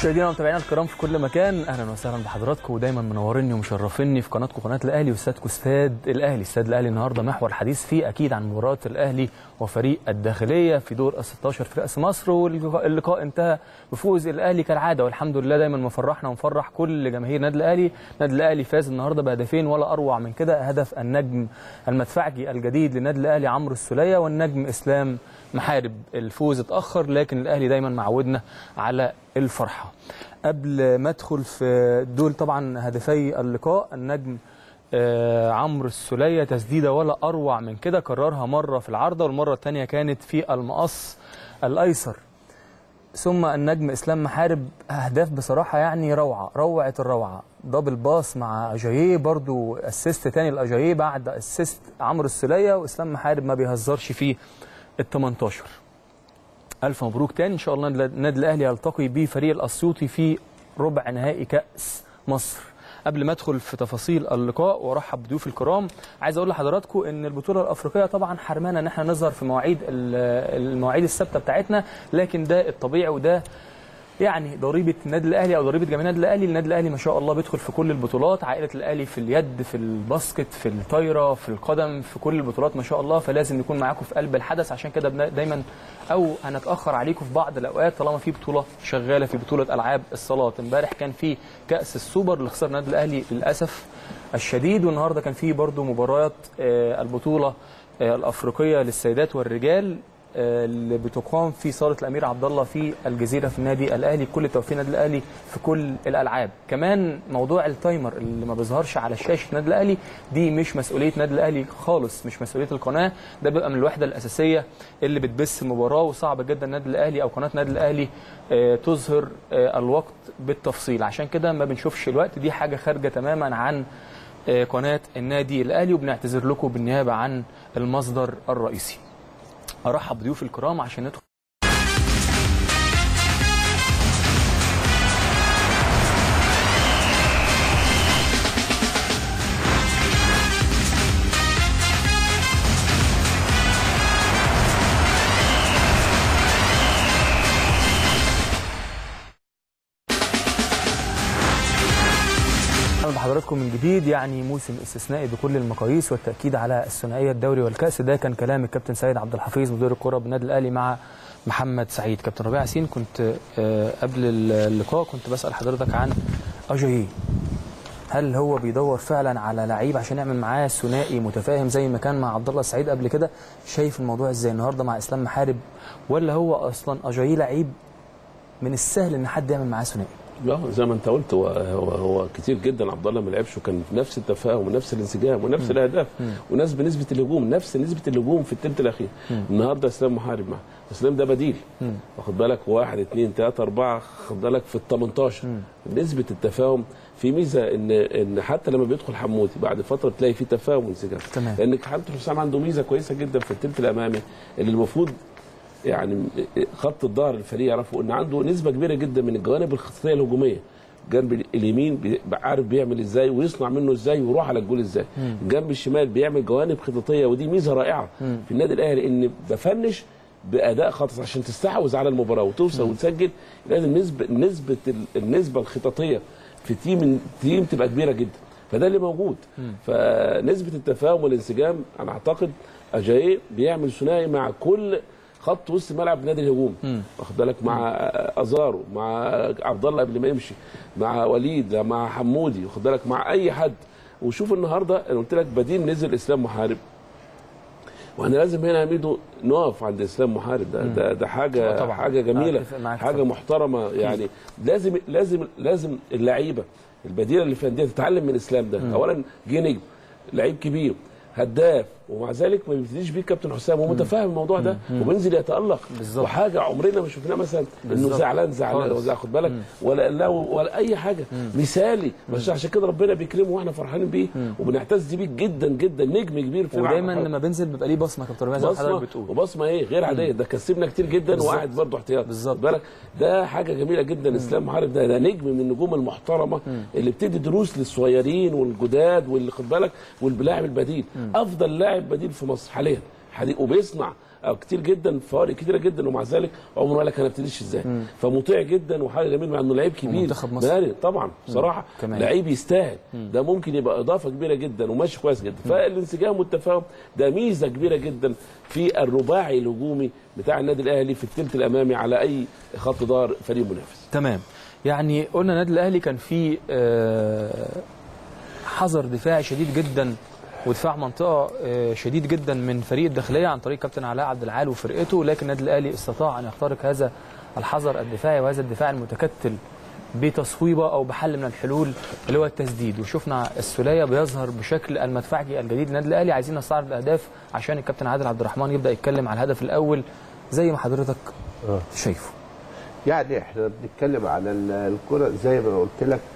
مشاهدينا ومتابعينا الكرام في كل مكان اهلا وسهلا بحضراتكم ودايما منوريني ومشرفيني في قناتكم قناه الاهلي واستادكم استاد الاهلي استاد الاهلي النهارده محور الحديث فيه اكيد عن مباراه الاهلي وفريق الداخليه في دور ال 16 في كاس مصر واللقاء انتهى بفوز الاهلي كالعاده والحمد لله دايما مفرحنا ومفرح كل جماهير النادي الاهلي النادي الاهلي فاز النهارده بهدفين ولا اروع من كده هدف النجم المدفعجي الجديد للنادي الاهلي عمرو السوليه والنجم اسلام محارب الفوز اتاخر لكن الاهلي دايما معودنا على الفرحه قبل ما ادخل في دول طبعا هدفي اللقاء النجم آه عمرو السوليه تسديده ولا اروع من كده كررها مره في العارضه والمره الثانيه كانت في المقص الايسر ثم النجم اسلام محارب اهداف بصراحه يعني روعه روعه الروعه دبل باص مع اجاييه برضو اسيست تاني لاجاييه بعد اسيست عمرو السوليه واسلام محارب ما بيهزرش فيه ال 18 الف مبروك تاني ان شاء الله النادي الاهلي يلتقي بفريق الاسيوطي في ربع نهائي كاس مصر قبل ما ادخل في تفاصيل اللقاء وارحب بضيوف الكرام عايز اقول لحضراتكم ان البطوله الافريقيه طبعا حرمانا ان احنا نظهر في مواعيد المواعيد الثابته بتاعتنا لكن ده الطبيعي وده يعني ضريبه النادي الاهلي او ضريبه جماهير النادي الاهلي النادي الاهلي ما شاء الله بيدخل في كل البطولات عائله الاهلي في اليد في الباسكت في الطايره في القدم في كل البطولات ما شاء الله فلازم نكون معاكم في قلب الحدث عشان كده دايما او هنتاخر عليكم في بعض الاوقات طالما في بطوله شغاله في بطوله العاب الصالات امبارح كان في كاس السوبر اللي خسر النادي الاهلي للاسف الشديد والنهارده كان في برضو مباريات البطوله الافريقيه للسيدات والرجال اللي بتقام في صاله الامير عبد الله في الجزيره في النادي الاهلي كل التوفيق النادي الاهلي في كل الالعاب كمان موضوع التايمر اللي ما بيظهرش على شاشه النادي الاهلي دي مش مسؤوليه النادي الاهلي خالص مش مسؤوليه القناه ده بيبقى من الوحده الاساسيه اللي بتبث المباراه وصعب جدا النادي الاهلي او قناه النادي الاهلي تظهر الوقت بالتفصيل عشان كده ما بنشوفش الوقت دي حاجه خارجه تماما عن قناه النادي الاهلي وبنعتذر لكم بالنيابه عن المصدر الرئيسي ارحب بضيوف الكرام عشان ندخل بحضراتكم من جديد يعني موسم استثنائي بكل المقاييس والتاكيد على الثنائيه الدوري والكاس ده كان كلام الكابتن سيد عبد الحفيظ مدير الكره بالنادي الاهلي مع محمد سعيد كابتن ربيع ياسين كنت قبل اللقاء كنت بسال حضرتك عن اجاييه هل هو بيدور فعلا على لعيب عشان يعمل معاه ثنائي متفاهم زي ما كان مع عبد الله السعيد قبل كده شايف الموضوع ازاي النهارده مع اسلام محارب ولا هو اصلا اجاييه لعيب من السهل ان حد يعمل معاه ثنائي لا زي ما انت قلت هو هو, هو كتير جدا عبد الله ما لعبش وكان في نفس التفاهم ونفس الانسجام ونفس الاهداف ونفس بنسبه الهجوم نفس نسبه الهجوم في الثلث الاخير النهارده اسلام محارب معاه اسلام ده بديل واخد بالك واحد اثنين ثلاثه اربعه واخد بالك في ال 18 نسبه التفاهم في ميزه ان ان حتى لما بيدخل حمودي بعد فتره تلاقي في تفاهم وانسجام لان حمدي حسام عنده ميزه كويسه جدا في الثلث الامامي اللي المفروض يعني خط الظهر الفريق يعرفوا ان عنده نسبه كبيره جدا من الجوانب الخطيه الهجوميه الجنب اليمين عارف بيعمل ازاي ويصنع منه ازاي ويروح على الجول ازاي الجنب الشمال بيعمل جوانب خططيه ودي ميزه رائعه في النادي الاهلي ان بفنش باداء خاطئ عشان تستحوذ على المباراه وتوصل وتسجل لازم نسبه نسبه النسبه الخططيه في تيم تيم تبقى كبيره جدا فده اللي موجود فنسبه التفاهم والانسجام انا اعتقد اجاي بيعمل ثنائي مع كل خط وسط ملعب نادي الهجوم واخد بالك مع ازارو مع عبد الله قبل ما يمشي مع وليد مع حمودي واخد بالك مع اي حد وشوف النهارده انا قلت لك بديل نزل اسلام محارب واحنا لازم هنا يا ميدو نقف عند اسلام محارب ده ده, ده حاجه طبعا. حاجه جميله حاجه محترمه يعني لازم لازم لازم اللعيبه البديله اللي في الانديه تتعلم من اسلام ده اولا جه نجم لعيب كبير هداف ومع ذلك ما بيبتديش بيه كابتن حسام هو متفاهم الموضوع ده وبينزل يتالق بالزبط. وحاجه عمرنا ما شفناه مثلا انه زعلان زعلان ولا خد بالك ولا لا ولا اي حاجه مم. مثالي بس عشان كده ربنا بيكرمه واحنا فرحانين بيه وبنعتز بيه جدا جدا نجم كبير في ودايما لما بينزل بيبقى ليه بصمه كابتن ربيع زي ما حضرتك بتقول وبصمه ايه غير عاديه ده كسبنا كتير جدا وقاعد برضه احتياط بالظبط بالك ده حاجه جميله جدا اسلام محارب ده, ده نجم من النجوم المحترمه مم. اللي بتدي دروس للصغيرين والجداد واللي خد بالك واللاعب البديل افضل لاعب بديل في مصر حاليا وبيصنع او كتير جدا فوارق كتيره جدا ومع ذلك عمره ما قال لك انا ابتديش ازاي فمطيع جدا وحاجه جميله مع انه لعيب كبير ومنتخب مصر. مهاري طبعا بصراحه كمان. لعيب يستاهل ده ممكن يبقى اضافه كبيره جدا وماشي كويس جدا فالانسجام والتفاهم ده ميزه كبيره جدا في الرباعي الهجومي بتاع النادي الاهلي في الثلث الامامي على اي خط دار فريق منافس تمام يعني قلنا النادي الاهلي كان فيه آه، حذر دفاعي شديد جدا ودفاع منطقه آه، شديد جدا من فريق الداخليه عن طريق كابتن علاء عبد العال وفرقته لكن النادي الاهلي استطاع ان يخترق هذا الحذر الدفاعي وهذا الدفاع المتكتل بتصويبه او بحل من الحلول اللي هو التسديد وشفنا السوليه بيظهر بشكل المدفعي الجديد للنادي الاهلي عايزين نستعرض الاهداف عشان الكابتن عادل عبد الرحمن يبدا يتكلم على الهدف الاول زي ما حضرتك آه. شايفه يعني احنا بنتكلم على ال- الكرة زي ما أنا قلت لك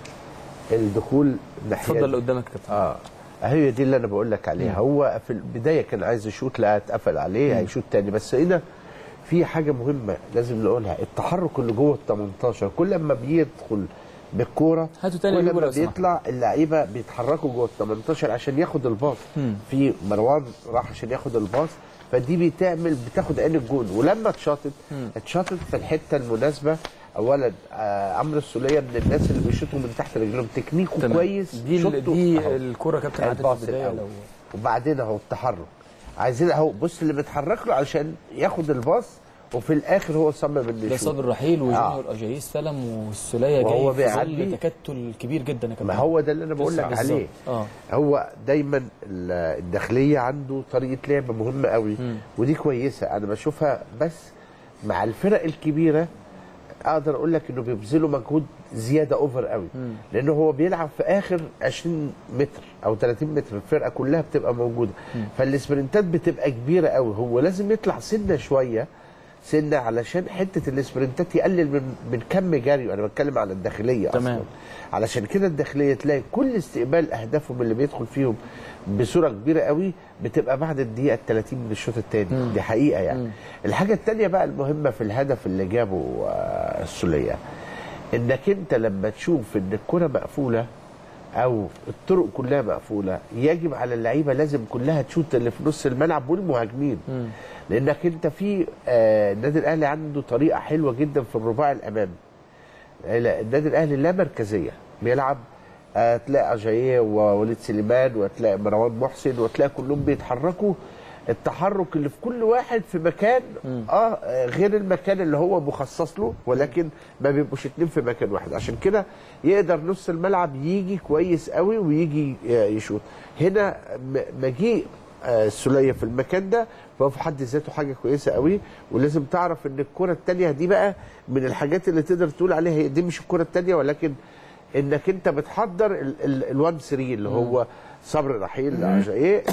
الدخول ناحية اتفضل اللي قدامك يا كابتن اه هي دي اللي انا بقول لك عليها هو في البدايه كان عايز يشوط لا اتقفل عليه هيشوط تاني بس هنا في حاجه مهمه لازم نقولها التحرك اللي جوه ال 18 كل ما بيدخل بالكوره هاتوا تاني يا كل بيبو ما لو سمحت. بيطلع اللعيبه بيتحركوا جوه ال 18 عشان ياخد الباص في مروان راح عشان ياخد الباص فدي بتعمل بتاخد عين الجون ولما اتشاطت اتشاطت في الحته المناسبه اولا آه عمرو السوليه من الناس اللي بيشوطوا من تحت رجلهم تكنيكه تمام. كويس دي ال- شوطه دي أهو. الكره كابتن عادل الباص في البدايه الأول. لو وبعدين اهو التحرك عايزين اهو بص اللي بيتحرك له عشان ياخد الباص وفي الاخر هو صمم انه ده يشوط صابر رحيل وجونيور اجاي استلم والسوليه وهو جاي في ظل بيعدي. تكتل كبير جدا يا كابتن ما هو ده اللي انا بقول لك بالظبط. عليه اه هو دايما ال- الداخليه عنده طريقه لعب مهمه قوي ودي كويسه انا بشوفها بس مع الفرق الكبيره اقدر اقول لك انه بيبذلوا مجهود زياده اوفر قوي لانه هو بيلعب في اخر 20 متر او 30 متر الفرقه كلها بتبقى موجوده فالسبرنتات بتبقى كبيره قوي هو لازم يطلع سنه شويه سنه علشان حته السبرنتات يقلل من من كم جري انا بتكلم على الداخليه تمام. اصلا علشان كده الداخليه تلاقي كل استقبال اهدافهم اللي بيدخل فيهم بصوره كبيره قوي بتبقى بعد الدقيقه 30 من الشوط الثاني دي حقيقه يعني الحاجه الثانيه بقى المهمه في الهدف اللي جابه آه، السوليه انك انت لما تشوف ان الكره مقفوله او الطرق كلها مقفوله يجب على اللعيبه لازم كلها تشوت اللي في نص الملعب والمهاجمين لانك انت في آه، النادي الاهلي عنده طريقه حلوه جدا في الرباعي الامامي لا، النادي الاهلي لا مركزيه بيلعب آه، تلاقي اجاييه ووليد سليمان وتلاقي مروان محسن وتلاقي كلهم بيتحركوا التحرك اللي في كل واحد في مكان اه آه، غير المكان اللي هو مخصص له ولكن ما بيبقوش اتنين في مكان واحد عشان كده يقدر نص الملعب يجي كويس قوي ويجي آه، يشوط هنا م- مجيء آه، السوليه في المكان ده فهو في حد ذاته حاجه كويسه قوي ولازم تعرف ان الكره الثانيه دي بقى من الحاجات اللي تقدر تقول عليها هي دي مش الكره الثانيه ولكن انك انت بتحضر ال1 3 اللي هو صبر رحيل ايه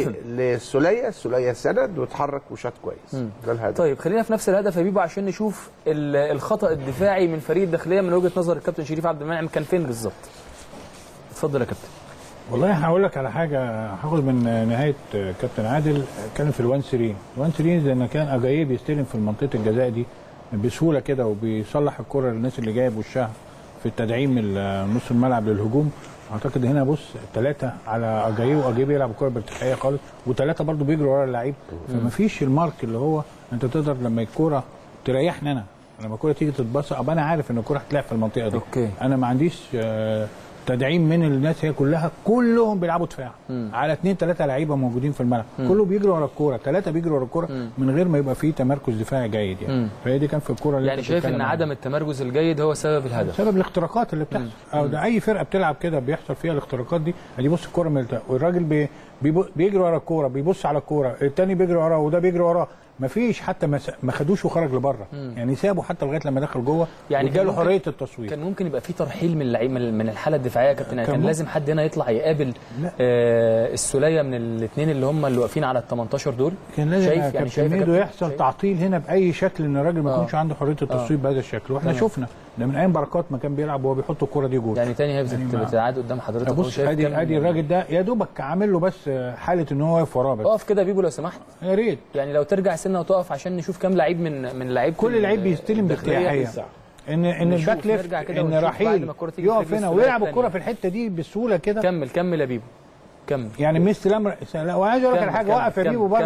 للسوليه السوليه سند واتحرك وشاط كويس ده الهدف طيب خلينا في نفس الهدف يا بيبو عشان نشوف ال- الخطا الدفاعي من فريق الداخليه من وجهه نظر الكابتن شريف عبد المنعم كان فين بالظبط اتفضل يا كابتن والله هقول لك على حاجه هاخد من نهايه كابتن عادل اتكلم في الوان 3 الوان 3 زي ما كان اجاييه بيستلم في منطقه الجزاء دي بسهوله كده وبيصلح الكره للناس اللي جايه بوشها في التدعيم ال- نص الملعب للهجوم اعتقد هنا بص ثلاثه على اجاييه واجاييه بيلعب الكره بارتياحيه خالص وثلاثه برضو بيجروا ورا اللعيب فما فيش المارك اللي هو انت تقدر لما الكوره تريحني انا لما الكوره تيجي تتبص ابقى انا عارف ان الكوره هتلعب في المنطقه دي أوكي. انا ما عنديش آه، تدعيم من الناس هي كلها كلهم بيلعبوا دفاع على اثنين ثلاثه لعيبه موجودين في الملعب كله بيجري ورا الكوره ثلاثه بيجروا ورا الكوره من غير ما يبقى فيه تمركز دفاعي جيد يعني فهي دي كان في الكوره اللي يعني أنت شايف بتتكلم ان عنها. عدم التمركز الجيد هو سبب الهدف سبب الاختراقات اللي بتحصل او ده اي فرقه بتلعب كده بيحصل فيها الاختراقات دي ادي بص الكوره ملتقى والراجل بي بيبو- بيجري ورا الكوره بيبص على الكوره التاني بيجري وراه وده بيجري وراه ما فيش حتى ما س- ما خدوش وخرج لبره يعني سابه حتى لغايه لما دخل جوه يعني يعني كان له ممكن- حريه التصوير كان ممكن يبقى في ترحيل من اللعيب من من الحاله الدفاعيه يا كابتن يعني كان كان ممكن. لازم حد هنا يطلع يقابل لا. آه السوليه من الاثنين اللي هم اللي واقفين على ال 18 دول كان لازم شايف شايف يعني شايف يا ميدو كابتن؟ يحصل شايف؟ تعطيل هنا باي شكل ان الراجل ما آه. يكونش عنده حريه التصوير بهذا الشكل واحنا تمام. شفنا ده من ايام بركات ما كان بيلعب وهو بيحط الكوره دي جول يعني تاني هي بتت- يعني ما- بتتعاد قدام حضرتك أهو بص شايف ادي كام- ادي الراجل ده يا دوبك عامل له بس حاله ان هو واقف وراه بس اقف كده يا بيبو لو سمحت يا ريت يعني لو ترجع سنه وتقف عشان نشوف كام لعيب من من لعيب كل لعيب بيستلم بارتياحيه ان ان نشوف، الباك ليفت نرجع كده ان ونشوف بعد رحيل ما الكرة تيجي في يقف رجل هنا السولية ويلعب التانية. الكره في الحته دي بسهوله كده كمل كمل يا بيبو كمل يعني ميسي لم لا وعايز اقول لك على كمل، حاجه كمل، وقف يا كمل، بيبو برضه كمل.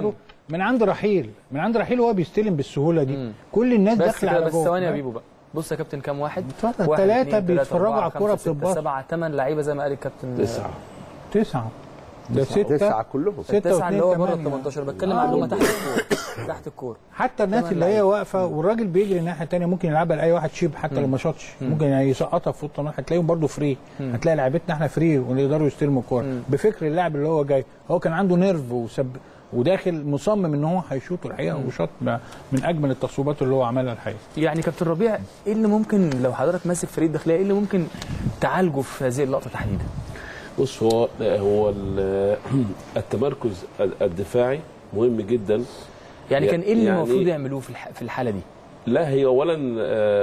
من عند رحيل من عند رحيل هو بيستلم بالسهوله دي كل الناس بس داخله كده على بس جوه ثواني يا بيبو بقى بص يا كابتن كام واحد؟ اتفضل، واحد، تلاتة اتنين، تلاتة، بيتفرجوا أربعة، على الكورة خمسة، ستة، بتتباص. سبعة ثمان لعيبه زي ما قال الكابتن تسعه تسعه ده ستة تسعة كلهم ستة التسعه اللي هو واتنين بره ال كمان 18 بتكلم آه. عن اللي هم تحت الكوره تحت الكوره حتى الناس تمام اللي هي لعيبة. واقفه والراجل بيجري الناحيه الثانيه ممكن يلعبها لاي واحد شيب حتى لو ما شاطش ممكن يسقطها في وسط الملعب هتلاقيهم برده فري هتلاقي لعيبتنا احنا فري ويقدروا يستلموا الكوره بفكر اللاعب اللي هو جاي هو كان عنده نيرف وسب وداخل مصمم ان هو هيشوط الحقيقه وشاط من اجمل التصويبات اللي هو عملها الحقيقه يعني كابتن ربيع ايه اللي ممكن لو حضرتك ماسك فريق الداخليه ايه اللي ممكن تعالجه في هذه اللقطه تحديدا؟ بص هو هو ال- التمركز الدفاعي مهم جدا يعني كان ايه اللي يعني- المفروض يعملوه في الح- في الحاله دي؟ لا هي اولا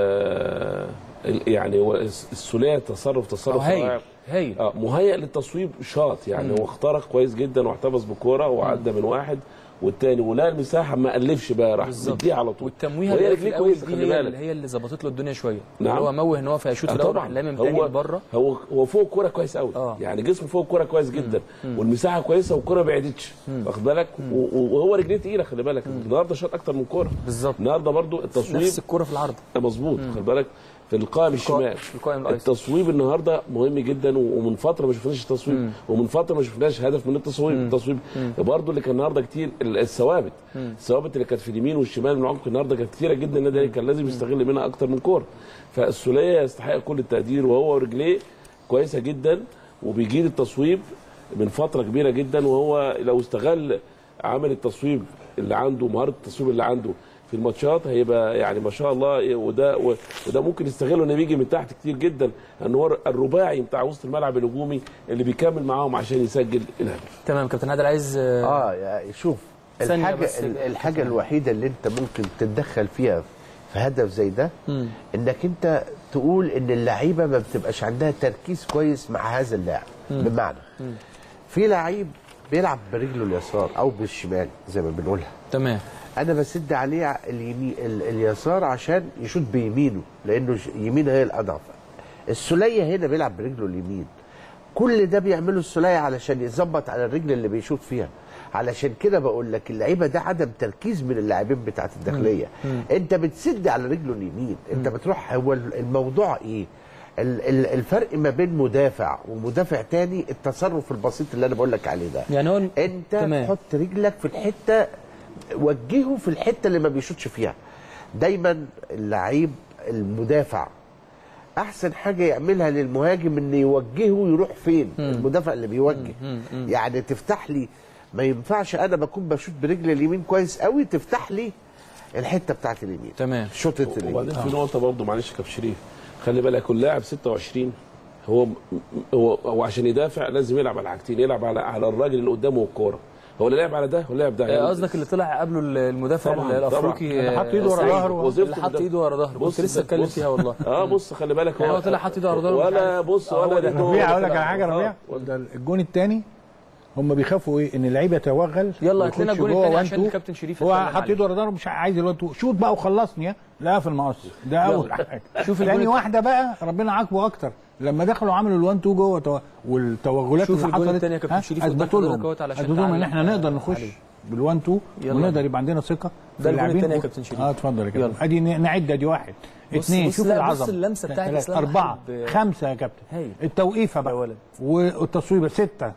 آه، ال- يعني هو السوليه تصرف تصرف أو هايل رائع. هايل اه مهيئ للتصويب شاط يعني هو اخترق كويس جدا واحتفظ بالكوره وعدى من واحد والتاني ولقى المساحه ما الفش بقى راح بالظبط. مديها على طول والتمويه وهي اللي في رجليه الاول كويسه دي خلي هي بالك اللي هي اللي ظبطت له الدنيا شويه نعم. اللي هو موه ان هو في هيشوط آه في الاول طبعا راح لامم تاني هو لبره هو هو فوق الكوره كويس قوي آه. يعني جسمه فوق الكوره كويس جدا والمساحه كويسه والكوره ما بعدتش واخد بالك و- وهو رجليه تقيله خلي بالك النهارده شاط اكتر من كوره بالظبط النهارده برضو التصويب نفس الكوره في العرض مظبوط خلي بالك في القائم الشمال في القائم الايسر التصويب النهارده مهم جدا و- ومن فتره ما شفناش التصويب ومن فتره ما شفناش هدف من التصويب التصويب برضه اللي كان النهارده كتير ال- الثوابت الثوابت اللي كانت في اليمين والشمال من العمق النهارده كانت كتيره جدا النادي الأهلي كان لازم يستغل منها اكتر من كوره فالسوليه يستحق كل التقدير وهو ورجليه كويسه جدا وبيجيد التصويب من فتره كبيره جدا وهو لو استغل عمل التصويب اللي عنده مهاره التصويب اللي عنده في الماتشات هيبقى يعني ما شاء الله وده وده ممكن يستغله انه بيجي من تحت كتير جدا ان هو الرباعي بتاع وسط الملعب الهجومي اللي بيكمل معاهم عشان يسجل الهدف تمام كابتن عادل عايز آه، اه يعني شوف ثانية الحاجه بس. ال- الحاجه الوحيده اللي انت ممكن تتدخل فيها في هدف زي ده انك انت تقول ان اللعيبه ما بتبقاش عندها تركيز كويس مع هذا اللاعب بمعنى في لعيب بيلعب برجله اليسار او بالشمال زي ما بنقولها تمام انا بسد عليه اليمين ال- اليسار عشان يشوط بيمينه لانه ش- يمينه هي الاضعف السوليه هنا بيلعب برجله اليمين كل ده بيعمله السوليه علشان يظبط على الرجل اللي بيشوط فيها علشان كده بقول لك اللعيبه ده عدم تركيز من اللاعبين بتاعت الداخليه انت بتسد على رجله اليمين انت بتروح هو الموضوع ايه ال- ال- الفرق ما بين مدافع ومدافع تاني التصرف البسيط اللي انا بقول لك عليه ده يعني هو انت تمام. تحط رجلك في الحته وجهه في الحته اللي ما بيشوطش فيها دايما اللعيب المدافع احسن حاجه يعملها للمهاجم ان يوجهه يروح فين المدافع اللي بيوجه يعني تفتح لي ما ينفعش انا بكون بشوط برجل اليمين كويس قوي تفتح لي الحته بتاعت اليمين تمام. شوطه اليمين وبعدين في نقطه برضه معلش يا كابتن شريف خلي بالك اللاعب 26 هو هو هو عشان يدافع لازم يلعب على حاجتين يلعب على على الراجل اللي قدامه والكوره هو اللي لعب على ده ولا لعب ده آه، قصدك اللي طلع قبله المدافع طبعاً، الافريقي طبعاً. اللي آه، حط إيده ورا سعيد. ظهره. وظيفته اللي حط ده. ايده ورا ظهره بص كنت لسه اتكلم بص. فيها والله اه بص خلي بالك يعني هو طلع حاط ايده ورا ظهره مش ولا عارف. بص هو ولا ده. دي ربيع اقول لك طلع. على حاجه ربيع آه. ده الجون الثاني هم بيخافوا ايه ان اللعيب يتوغل يلا هات لنا ويخش الجون جوه التاني وان عشان تو. الكابتن شريف هو اتكلم حاط عليه. ايده ورا ظهره مش عايز الوان تو شوط بقى وخلصني ها لا في المقص ده اول حاجه شوف الجون ثاني الت- واحده بقى ربنا عاقبه اكتر لما دخلوا عملوا الوان تو جوه تو... والتوغلات شوف اللي الجون حصلت التاني يا كابتن ها، شريف قدام اثبتوا حضرتك لهم اهوت علشان اثبتوا لهم ان تعلق احنا نقدر نخش عليه. بالوان تو يلا. ونقدر يبقى عندنا ثقه في ده الجون اللاعبين. التاني يا كابتن شريف. اه اتفضل يا يلا. كابتن ادي ن- نعد ادي واحد بص- اثنين بص شوف لا، العظمه بص اللمسة بتاعت ثلاثة، إسلام اربعه محارب. خمسه يا كابتن هايل. التوقيفه يا بقى ولد. والتصويبه سته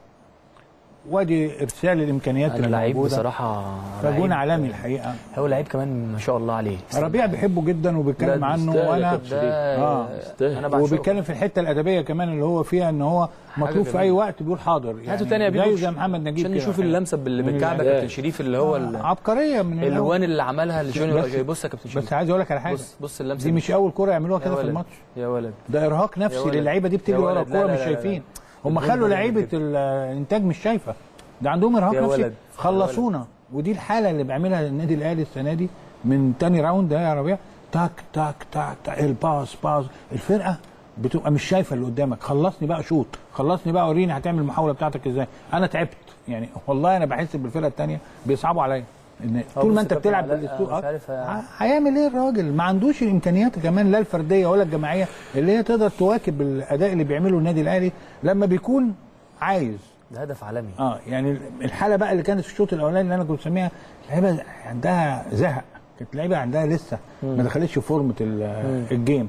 وادي ارسال الامكانيات انا اللي لعيب موجودة. بصراحه فجون لعيب- عالمي الحقيقه هو لعيب كمان ما شاء الله عليه ربيع بيحبه جدا وبيتكلم لا، عنه يستاهل يا وانا كابتن. ده آه. انا بعشقه وبيتكلم في الحته الادبيه كمان اللي هو فيها ان هو مطلوب في جميلة. اي وقت بيقول حاضر يعني هاتوا تاني يا بيبو زيه زي محمد نجيب عشان كده نشوف الحقيقة. اللمسه اللي من بالكعب يا الأهداف. كابتن شريف اللي هو ال- عبقريه من الأول. الالوان اللي عملها لجونيور بس- بص يا كابتن شريف بس عايز اقول لك على حاجه بص بص اللمسه دي مش اول كره يعملوها يا كده في ولد. الماتش يا ولد ده ارهاق يا نفسي ولد. للعيبه دي بتجري يا ورا ولد. لا، الكوره لا، مش لا، لا. شايفين هم الجون خلوا ده لعيبه جدا. الانتاج مش شايفه ده عندهم ارهاق يا نفسي ولد. خلصونا ودي الحاله اللي بيعملها النادي الاهلي السنه دي من تاني راوند ده يا ربيع تاك تاك تاك, تاك الباس باس الفرقه بتبقى مش شايفه اللي قدامك خلصني بقى شوط خلصني بقى وريني هتعمل المحاوله بتاعتك ازاي انا تعبت يعني والله انا بحس بالفرقه الثانيه بيصعبوا عليا ان هو طول بص ما انت يا كابتن بتلعب علاء، بالاسلوب أنا مش آه، عارف ه- ه- هيعمل ايه الراجل ما عندوش الامكانيات كمان لا الفرديه ولا الجماعيه اللي هي تقدر تواكب الاداء اللي بيعمله النادي الاهلي لما بيكون عايز ده هدف عالمي اه يعني الحاله بقى اللي كانت في الشوط الاولاني اللي انا كنت بسميها لعيبه عندها زهق كانت لعيبه عندها لسه ما دخلتش في فورمه ال- الجيم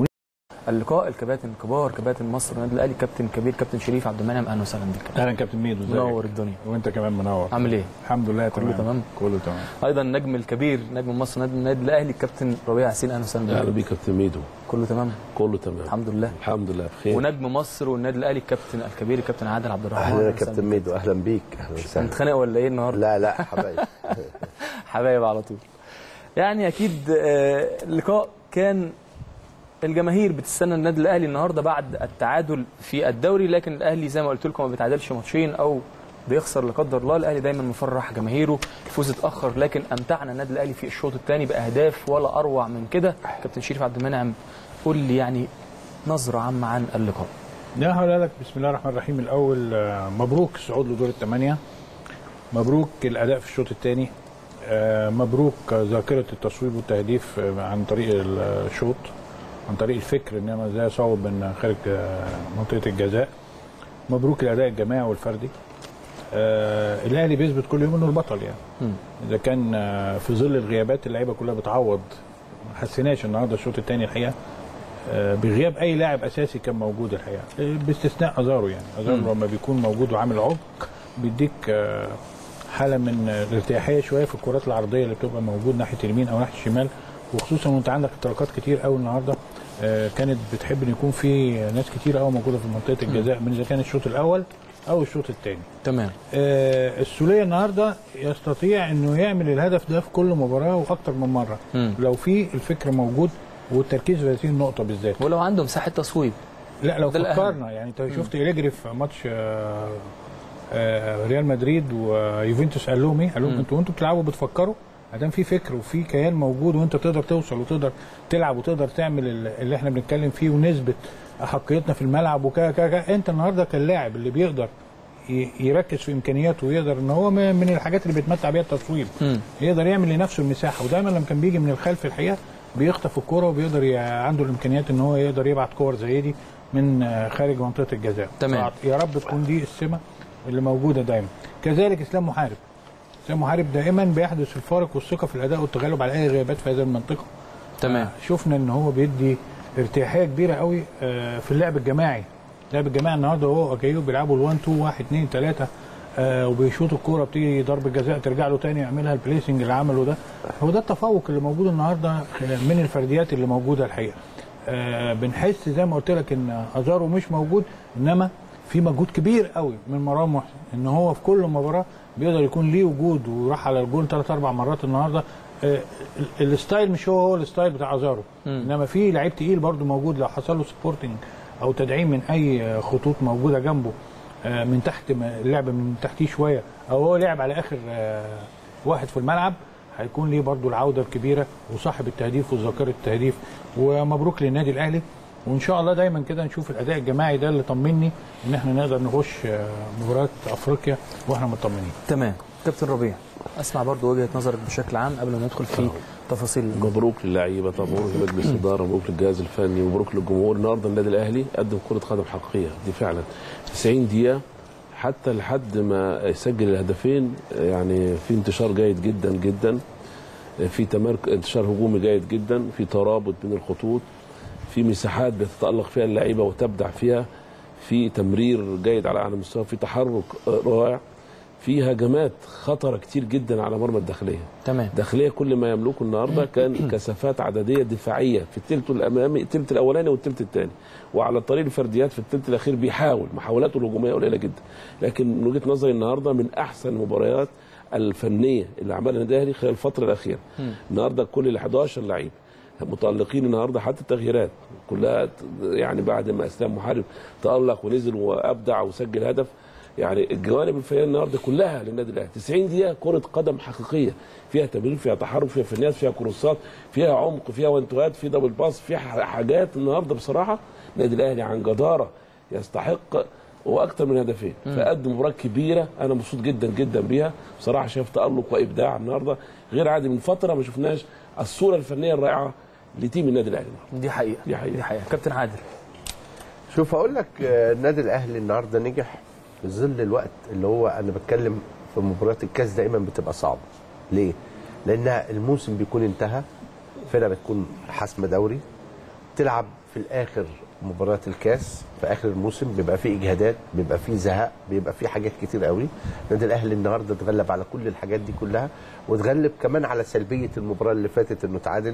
اللقاء الكباتن الكبار كباتن مصر النادي الاهلي كابتن كبير كابتن شريف عبد المنعم اهلا وسهلا بك اهلا كابتن ميدو ازيك؟ منور الدنيا وانت كمان منور عامل ايه؟ الحمد لله كله تمام؟ كله تمام ايضا النجم الكبير نجم مصر نادي النادي الاهلي كابتن ربيع حسين اهلا وسهلا اهلا بك بيك يا كابتن ميدو كله تمام كله تمام الحمد لله الحمد لله بخير ونجم مصر والنادي الاهلي الكابتن الكبير الكابتن عادل عبد الرحمن اهلا يا وسهلا كابتن بك. ميدو اهلا بيك اهلا وسهلا هنتخانق ولا ايه النهارده؟ لا لا حبايبي حبايب على طول يعني اكيد آه، اللقاء كان الجماهير بتستنى النادي الاهلي النهارده بعد التعادل في الدوري لكن الاهلي زي ما قلت لكم ما بيتعادلش ماتشين او بيخسر لا قدر الله الاهلي دايما مفرح جماهيره الفوز اتاخر لكن امتعنا النادي الاهلي في الشوط الثاني باهداف ولا اروع من كده كابتن شريف عبد المنعم قول لي يعني نظره عامه عن اللقاء لا هقول لك بسم الله الرحمن الرحيم الاول آه، مبروك الصعود لدور الثمانيه مبروك الاداء في الشوط الثاني مبروك آه، ذاكره التصويب والتهديف آه، عن طريق الشوط عن طريق الفكر ان انا ازاي اصوب من خارج آه، منطقه الجزاء مبروك الاداء الجماعي والفردي آه، الاهلي بيثبت كل يوم انه البطل يعني مم. اذا كان آه، في ظل الغيابات اللعيبه كلها بتعوض ما حسيناش النهارده الشوط الثاني الحقيقه آه، بغياب اي لاعب اساسي كان موجود الحقيقه آه، باستثناء ازارو يعني ازارو لما بيكون موجود وعامل عمق بيديك آه، حاله من آه، الارتياحيه شويه في الكرات العرضيه اللي بتبقى موجود ناحيه اليمين او ناحيه الشمال وخصوصا وانت عندك اختراقات كتير قوي النهارده آه، كانت بتحب ان يكون في ناس كتير قوي موجوده في منطقه الجزاء من اذا كان الشوط الاول او الشوط الثاني تمام آه، السوليه النهارده يستطيع انه يعمل الهدف ده في كل مباراه واكتر من مره مم. لو في الفكر موجود والتركيز في هذه النقطه بالذات ولو عنده مساحه تصويب لا لو ده الأهم. فكرنا يعني انت شفت إليجري في ماتش آه، آه، ريال مدريد ويوفنتوس قال لهم ايه؟ قال لهم انتوا انتوا بتلعبوا بتفكروا ما دام في فكر وفي كيان موجود وانت تقدر توصل وتقدر تلعب وتقدر تعمل ال- اللي احنا بنتكلم فيه ونثبت احقيتنا في الملعب وكذا كذا كذا، انت النهارده كلاعب اللي بيقدر ي- يركز في امكانياته ويقدر ان هو م- من الحاجات اللي بيتمتع بيها التصويب مم. يقدر يعمل لنفسه المساحه ودايما لما كان بيجي من الخلف الحقيقه بيخطف الكوره وبيقدر ي- عنده الامكانيات ان هو يقدر يبعت كور زي دي من آه، خارج منطقه الجزاء تمام. يا رب تكون دي السمه اللي موجوده دايما كذلك اسلام محارب اسلام محارب دائما بيحدث الفارق والثقه في الاداء والتغلب على اي غيابات في هذه المنطقه تمام شفنا ان هو بيدي ارتياحيه كبيره قوي آه، في اللعب الجماعي اللعب الجماعي النهارده هو وجايو بيلعبوا ال1 2 1 2 3 آه وبيشوطوا الكوره بتيجي ضربه جزاء ترجع له تاني يعملها البليسنج اللي عمله ده هو ده التفوق اللي موجود النهارده من الفرديات اللي موجوده الحقيقه آه بنحس زي ما قلت لك ان ازارو مش موجود انما في مجهود كبير قوي من مرام محسن ان هو في كل مباراه بيقدر يكون ليه وجود وراح على الجول ثلاث اربع مرات النهارده آه، ال- الستايل مش هو هو الستايل بتاع ازارو انما في لعيب تقيل برده موجود لو حصل له سبورتنج او تدعيم من اي آه، خطوط موجوده جنبه آه، من تحت ما- اللعب من تحتيه شويه او هو لعب على اخر آه، واحد في الملعب هيكون ليه برده العوده الكبيره وصاحب التهديف وذاكره التهديف ومبروك للنادي الاهلي وان شاء الله دايما كده نشوف الاداء الجماعي ده اللي طمني ان احنا نقدر نخش آه، مباراه افريقيا واحنا مطمنين تمام كابتن ربيع اسمع برضو وجهه نظرك بشكل عام قبل ما ندخل في تفاصيل اللقاء. مبروك للعيبه طبعا مبروك لمجلس الاداره مبروك للجهاز الفني مبروك للجمهور النهارده النادي الاهلي قدم كره قدم حقيقيه دي فعلا 90 دقيقه حتى لحد ما يسجل الهدفين يعني في انتشار جيد جدا جدا في تمرك انتشار هجومي جيد جدا في ترابط بين الخطوط في مساحات بتتالق فيها اللعيبه وتبدع فيها في تمرير جيد على اعلى مستوى في تحرك رائع في هجمات خطره كتير جدا على مرمى الداخليه تمام داخليه كل ما يملكه النهارده كان كثافات عدديه دفاعيه في الثلث الامامي الثلث الاولاني والثلث الثاني وعلى طريق الفرديات في الثلث الاخير بيحاول محاولاته الهجوميه قليله جدا لكن من وجهه نظري النهارده من احسن المباريات الفنيه اللي عملها النادي الاهلي خلال الفتره الاخيره النهارده كل ال 11 لعيب متالقين النهارده حتى التغييرات كلها ت- يعني بعد ما اسلام محارب تالق ونزل وابدع وسجل هدف يعني الجوانب الفنيه النهارده كلها للنادي الاهلي 90 دقيقه كره قدم حقيقيه فيها تمرير فيها تحرك فيها فنيات فيها كروسات فيها عمق فيها وانتوهات في دبل باس فيها ح- حاجات النهارده بصراحه النادي الاهلي عن جداره يستحق واكثر من هدفين فقدم مباراه كبيره انا مبسوط جدا جدا بيها بصراحه شايف تالق وابداع النهارده غير عادي من فتره ما شفناش الصوره الفنيه الرائعه لتيم النادي الاهلي النهارده دي حقيقه دي حقيقة. دي حقيقه كابتن عادل شوف اقول لك آه، النادي الاهلي النهارده نجح في ظل الوقت اللي هو انا بتكلم في مباريات الكاس دايما بتبقى صعبه ليه لان الموسم بيكون انتهى فرقه بتكون حاسمه دوري تلعب في الاخر مباراه الكاس في اخر الموسم بيبقى فيه اجهادات بيبقى فيه زهق بيبقى فيه حاجات كتير قوي النادي الاهلي النهارده اتغلب على كل الحاجات دي كلها واتغلب كمان على سلبيه المباراه اللي فاتت انه تعادل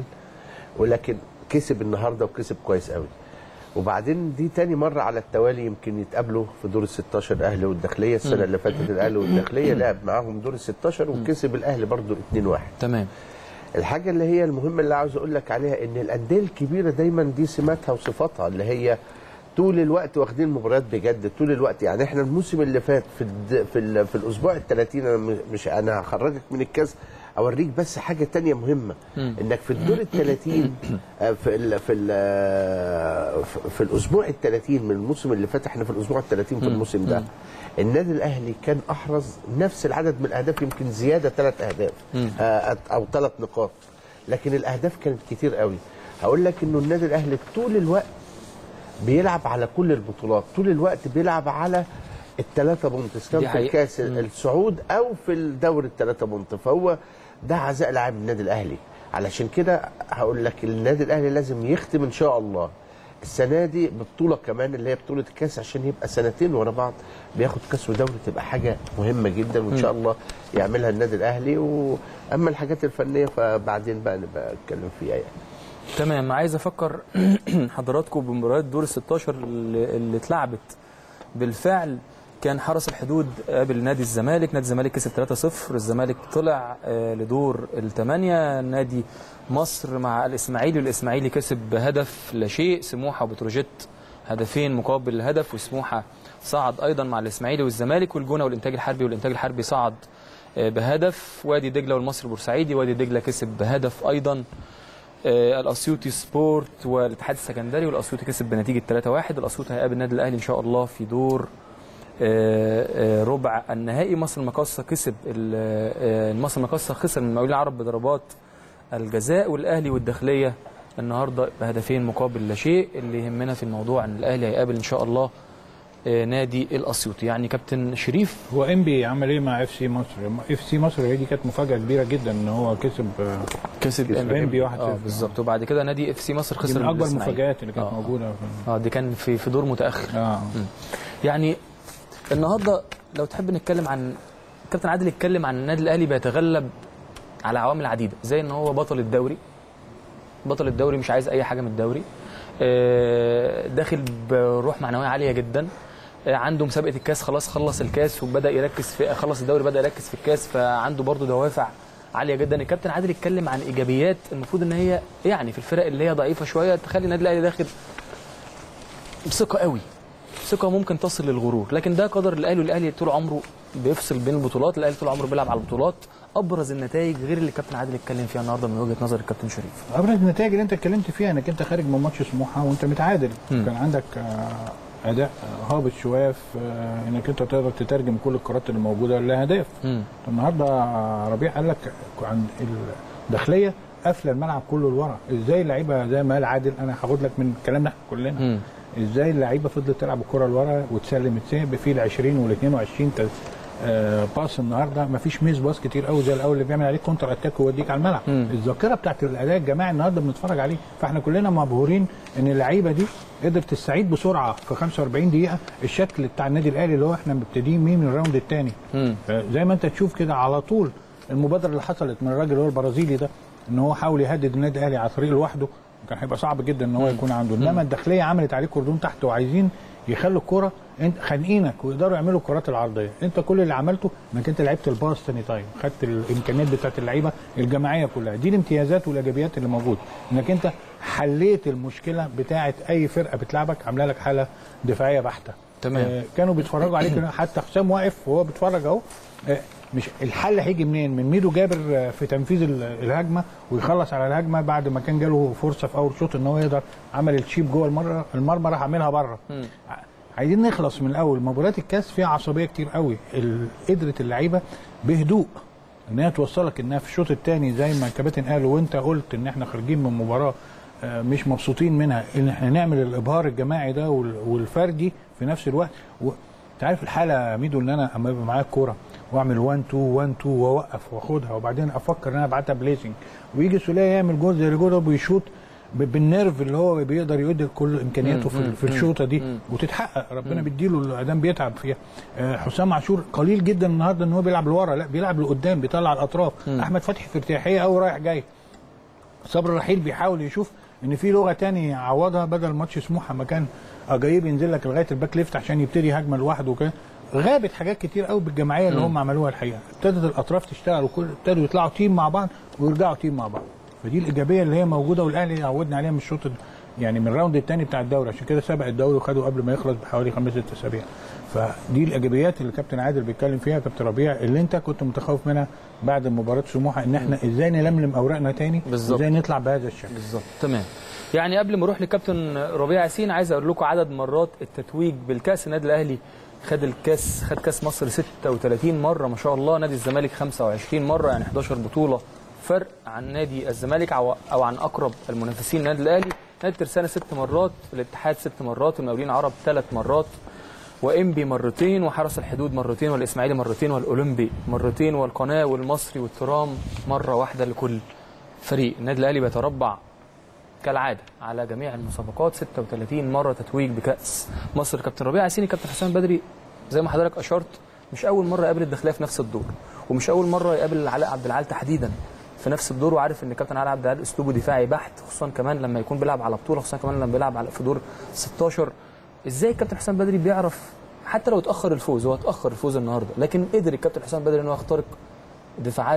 ولكن كسب النهارده وكسب كويس قوي وبعدين دي تاني مرة على التوالي يمكن يتقابلوا في دور ال 16 الأهلي والداخلية السنة اللي فاتت الأهلي والداخلية لعب معاهم دور ال 16 وكسب الأهلي برضه 2-1 تمام الحاجه اللي هي المهمه اللي عاوز اقول لك عليها ان الانديه الكبيره دايما دي سماتها وصفاتها اللي هي طول الوقت واخدين مباريات بجد طول الوقت يعني احنا الموسم اللي فات في الد... في, ال... في الاسبوع ال 30 انا م- مش انا هخرجك من الكاس اوريك بس حاجه تانية مهمه انك في الدور ال 30 آه، في ال... في ال... آه، في- في الاسبوع ال 30 من الموسم اللي فات احنا في الاسبوع ال 30 في الموسم ده النادي الاهلي كان احرز نفس العدد من الاهداف يمكن زياده ثلاث اهداف آه، او ثلاث نقاط لكن الاهداف كانت كتير قوي هقول لك انه النادي الاهلي طول الوقت بيلعب على كل البطولات طول الوقت بيلعب على الثلاثة بونت سواء دي في حقيقة. الكاس الصعود او في الدوري الثلاثة بونت فهو ده عزاء لاعب النادي الاهلي علشان كده هقول لك النادي الاهلي لازم يختم ان شاء الله السنه دي ببطوله كمان اللي هي بطوله الكاس عشان يبقى سنتين ورا بعض بياخد كاس ودوري تبقى حاجه مهمه جدا وان شاء الله يعملها النادي الاهلي واما الحاجات الفنيه فبعدين بقى نبقى نتكلم فيها يعني تمام عايز افكر حضراتكم بمباريات دور ال 16 اللي, اللي اتلعبت بالفعل كان حرس الحدود قابل نادي الزمالك نادي الزمالك كسب 3-0 الزمالك طلع آه، لدور الثمانية نادي مصر مع الاسماعيلي والاسماعيلي كسب بهدف لا شيء سموحه وبتروجيت هدفين مقابل هدف وسموحه صعد ايضا مع الاسماعيلي والزمالك والجونه والانتاج الحربي والانتاج الحربي صعد آه، بهدف وادي دجله والمصري البورسعيدي وادي دجله كسب بهدف ايضا آه، الاسيوطي سبورت والاتحاد السكندري والاسيوطي كسب بنتيجه 3-1 الاسيوطي هيقابل النادي الاهلي ان شاء الله في دور آه، آه، ربع النهائي مصر المقاصه كسب ال- آه، مصر المقاصه خسر من المقاولين العرب بضربات الجزاء والاهلي والداخليه النهارده بهدفين مقابل لا شيء اللي يهمنا في الموضوع ان الاهلي هيقابل ان شاء الله آه، نادي الاسيوطي يعني كابتن شريف هو انبي عمل ايه مع اف سي مصر؟ اف سي مصر هي دي كانت مفاجاه كبيره جدا ان هو كسب آه، كسب إنبي واحد اه صفر. بالظبط وبعد كده نادي اف سي مصر دي خسر من اكبر الإسماعيلي. المفاجآت اللي كانت آه. موجوده في اه دي كان في في دور متاخر اه يعني النهارده لو تحب نتكلم عن كابتن عادل اتكلم عن النادي الاهلي بيتغلب على عوامل عديده زي ان هو بطل الدوري بطل الدوري مش عايز اي حاجه من الدوري آه، داخل بروح معنويه عاليه جدا آه، عنده مسابقه الكاس خلاص خلص الكاس وبدا يركز في خلص الدوري بدا يركز في الكاس فعنده برضه دوافع عاليه جدا الكابتن عادل اتكلم عن ايجابيات المفروض ان هي يعني في الفرق اللي هي ضعيفه شويه تخلي النادي الاهلي داخل بثقه قوي ثقه ممكن تصل للغرور لكن ده قدر الاهلي والاهلي طول عمره بيفصل بين البطولات الاهلي طول عمره بيلعب على البطولات ابرز النتائج غير اللي الكابتن عادل اتكلم فيها النهارده من وجهه نظر الكابتن شريف ابرز النتائج اللي انت اتكلمت فيها انك انت خارج من ماتش سموحه وانت متعادل مم. كان عندك آه، اداء آه، هابط شويه في آه، انك انت تقدر تترجم كل القرارات اللي موجوده لاهداف مم. النهارده آه، ربيع قال لك عن الداخليه قافله الملعب كله لورا ازاي اللعيبه زي ما قال عادل انا هاخد لك من كلامنا إحنا كلنا مم. ازاي اللعيبه فضلت تلعب الكره لورا وتسلم تسيب في ال 20 وال 22 تل- آه، باص النهارده ما فيش ميس باص كتير قوي زي الاول اللي بيعمل عليك كونتر اتاك ويوديك على الملعب مم. الذاكره بتاعت الاداء الجماعي النهارده بنتفرج عليه فاحنا كلنا مبهورين ان اللعيبه دي قدرت تستعيد بسرعه في 45 دقيقه الشكل بتاع النادي الاهلي اللي هو احنا مبتدئين بيه من الراوند الثاني مم. زي ما انت تشوف كده على طول المبادره اللي حصلت من الراجل اللي هو البرازيلي ده ان هو حاول يهدد النادي الاهلي على طريق لوحده كان هيبقى صعب جدا ان هو يكون عنده انما الداخليه عملت عليه كردون تحت وعايزين يخلوا الكره انت خانقينك ويقدروا يعملوا الكرات العرضيه انت كل اللي عملته انك انت لعبت الباص تاني تايم خدت الامكانيات بتاعت اللعيبه الجماعيه كلها دي الامتيازات والايجابيات اللي موجوده انك انت حليت المشكله بتاعت اي فرقه بتلعبك عامله لك حاله دفاعيه بحته تمام. آه، كانوا بيتفرجوا عليك حتى حسام واقف وهو بيتفرج اهو آه، مش الحل هيجي منين؟ من ميدو جابر آه، في تنفيذ ال- الهجمه ويخلص على الهجمه بعد ما كان جاله فرصه في اول شوط ان هو يقدر عمل الشيب جوه المره المرمى راح عاملها بره. ع- عايزين نخلص من الاول مباريات الكاس فيها عصبيه كتير قوي ال- قدرت اللعيبه بهدوء ان هي توصلك انها في الشوط الثاني زي ما الكباتن قالوا وانت قلت ان احنا خارجين من مباراه آه، مش مبسوطين منها ان احنا نعمل الابهار الجماعي ده وال- والفردي في نفس الوقت و- انت عارف الحاله يا ميدو ان انا اما يبقى معايا الكوره واعمل 1 2 1 2 واوقف واخدها وبعدين افكر ان انا ابعتها بليسنج ويجي سوليه يعمل جول زي الجول ده ويشوط ب- بالنيرف اللي هو بيقدر يدي كل امكانياته في, في الشوطه دي وتتحقق ربنا بيديله الادام بيتعب فيها آه، حسام عاشور قليل جدا النهارده ان هو بيلعب لورا لا بيلعب لقدام بيطلع الاطراف احمد فتحي في ارتياحيه قوي رايح جاي صبر رحيل بيحاول يشوف ان في لغه تاني يعوضها بدل ماتش سموحه ما كان اجايب ينزل لك لغايه الباك ليفت عشان يبتدي هجمه لوحده وكده غابت حاجات كتير قوي بالجماعيه اللي هم عملوها الحقيقه ابتدت الاطراف تشتغل وكل ابتدوا يطلعوا تيم مع بعض ويرجعوا تيم مع بعض فدي الايجابيه اللي هي موجوده والاهلي عودنا عليها من الشوط ال- يعني من الراوند الثاني بتاع الدوري عشان كده سبق الدوري وخده قبل ما يخلص بحوالي خمس ست اسابيع فدي الايجابيات اللي كابتن عادل بيتكلم فيها كابتن ربيع اللي انت كنت متخوف منها بعد مباراه سموحه ان احنا ازاي نلملم اوراقنا تاني بالظبط. ازاي نطلع بهذا الشكل بالظبط تمام يعني قبل ما اروح لكابتن ربيع ياسين عايز اقول لكم عدد مرات التتويج بالكاس النادي الاهلي خد الكاس خد كاس مصر 36 مره ما شاء الله نادي الزمالك 25 مره يعني 11 بطوله فرق عن نادي الزمالك او او عن اقرب المنافسين النادي الاهلي نادي ترسانه ست مرات الاتحاد ست مرات المقاولين العرب ثلاث مرات وانبي مرتين وحرس الحدود مرتين والاسماعيلي مرتين والاولمبي مرتين والقناه والمصري والترام مره واحده لكل فريق النادي الاهلي بيتربع كالعاده على جميع المسابقات 36 مره تتويج بكاس مصر كابتن ربيع ياسين كابتن حسام بدري زي ما حضرتك اشرت مش اول مره يقابل الداخليه في نفس الدور ومش اول مره يقابل علاء عبد العال تحديدا في نفس الدور وعارف ان كابتن علاء عبد العال اسلوبه دفاعي بحت خصوصا كمان لما يكون بيلعب على بطوله خصوصا كمان لما بيلعب على في دور 16 ازاي الكابتن حسام بدري بيعرف حتى لو اتاخر الفوز هو اتاخر الفوز النهارده لكن قدر الكابتن حسام بدري انه يخترق دفاعات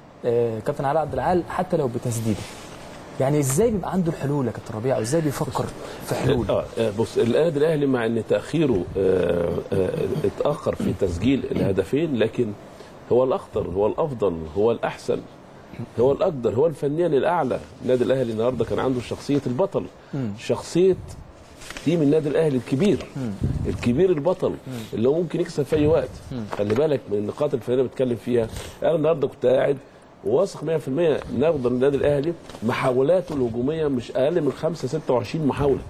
آه، كابتن علاء عبد العال حتى لو بتسديده يعني ازاي بيبقى عنده الحلول يا كابتن ربيع او ازاي بيفكر في حلول اه آه، بص النادي الاهلي مع ان تاخيره آه، آه، اتاخر في تسجيل الهدفين لكن هو الاخطر هو الافضل هو الاحسن هو الاقدر هو الفنيا الاعلى النادي الاهلي النهارده كان عنده شخصيه البطل شخصيه تيم النادي الاهلي الكبير الكبير البطل اللي هو ممكن يكسب في اي وقت خلي بالك من النقاط الفنيه اللي بتكلم فيها انا النهارده كنت قاعد واثق 100% ان افضل النادي الاهلي محاولاته الهجوميه مش اقل من 5 26 محاوله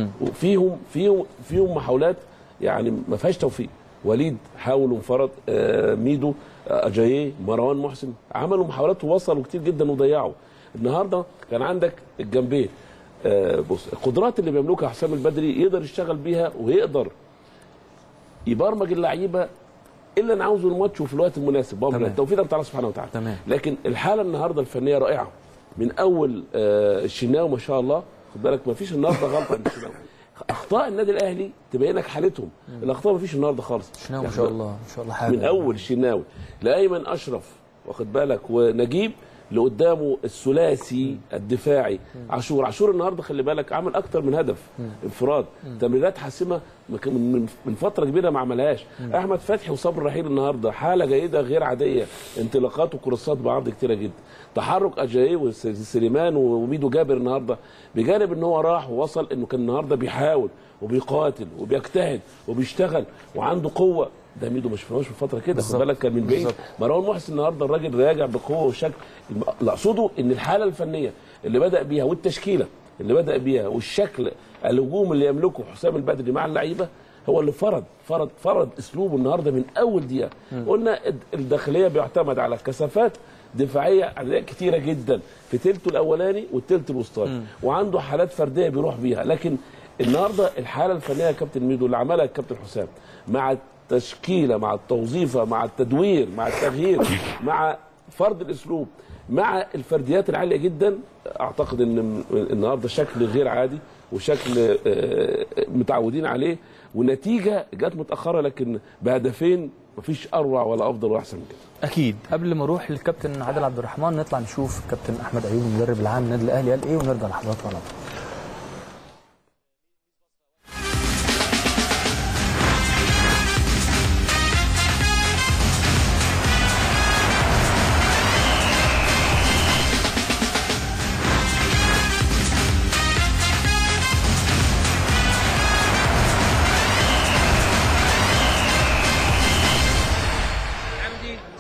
وفيهم فيهم فيهم محاولات يعني ما فيهاش توفيق وليد حاول وانفرد آه ميدو آه اجاييه مروان محسن عملوا محاولات ووصلوا كتير جدا وضيعوا النهارده كان عندك الجنبين آه بص القدرات اللي بيملكها حسام البدري يقدر يشتغل بيها ويقدر يبرمج اللعيبه الا انا عاوزه الماتش وفي الوقت المناسب بامر تمام. التوفيق ده بتاع الله سبحانه وتعالى تمام. لكن الحاله النهارده الفنيه رائعه من اول آه الشناوي ما شاء الله خد بالك ما فيش النهارده غلطه من الشناوي اخطاء النادي الاهلي تبين لك حالتهم الاخطاء ما فيش النهارده خالص شناوي ما شاء الله ما شاء الله حاجه من اول الشناوي لايمن اشرف واخد بالك ونجيب لقدامه الثلاثي الدفاعي عاشور عاشور النهارده خلي بالك عمل اكتر من هدف انفراد تمريرات حاسمه ما كان من من فتره كبيره ما عملهاش احمد فتحي وصبر رحيل النهارده حاله جيده غير عاديه انطلاقات وكروسات بعرض كتيره جدا تحرك اجاي وسليمان وميدو جابر النهارده بجانب ان هو راح ووصل انه كان النهارده بيحاول وبيقاتل وبيجتهد وبيشتغل وعنده قوه ده ميدو ما شفناهوش في فتره كده خد بالظبط. بالك كان من بعيد بالظبط. مروان محسن النهارده الراجل راجع بقوه وشكل الم- اللي اقصده ان الحاله الفنيه اللي بدا بيها والتشكيله اللي بدا بيها والشكل الهجوم اللي يملكه حسام البدري مع اللعيبه هو اللي فرض فرض فرض اسلوبه النهارده من اول دقيقه قلنا الد- الداخليه بيعتمد على كثافات دفاعيه عددية كتيره جدا في تلته الاولاني والتلت الوسطاني وعنده حالات فرديه بيروح بيها لكن النهارده الحاله الفنيه يا كابتن ميدو اللي عملها الكابتن حسام مع التشكيله مع التوظيفه مع التدوير مع التغيير مع فرض الاسلوب مع الفرديات العاليه جدا اعتقد ان النهارده شكل غير عادي وشكل آه، متعودين عليه ونتيجه جت متاخره لكن بهدفين مفيش اروع ولا افضل واحسن من كده اكيد قبل ما اروح للكابتن عادل عبد الرحمن نطلع نشوف كابتن احمد ايوب المدرب العام النادي الاهلي قال ايه ونرجع لحضراتكم على طول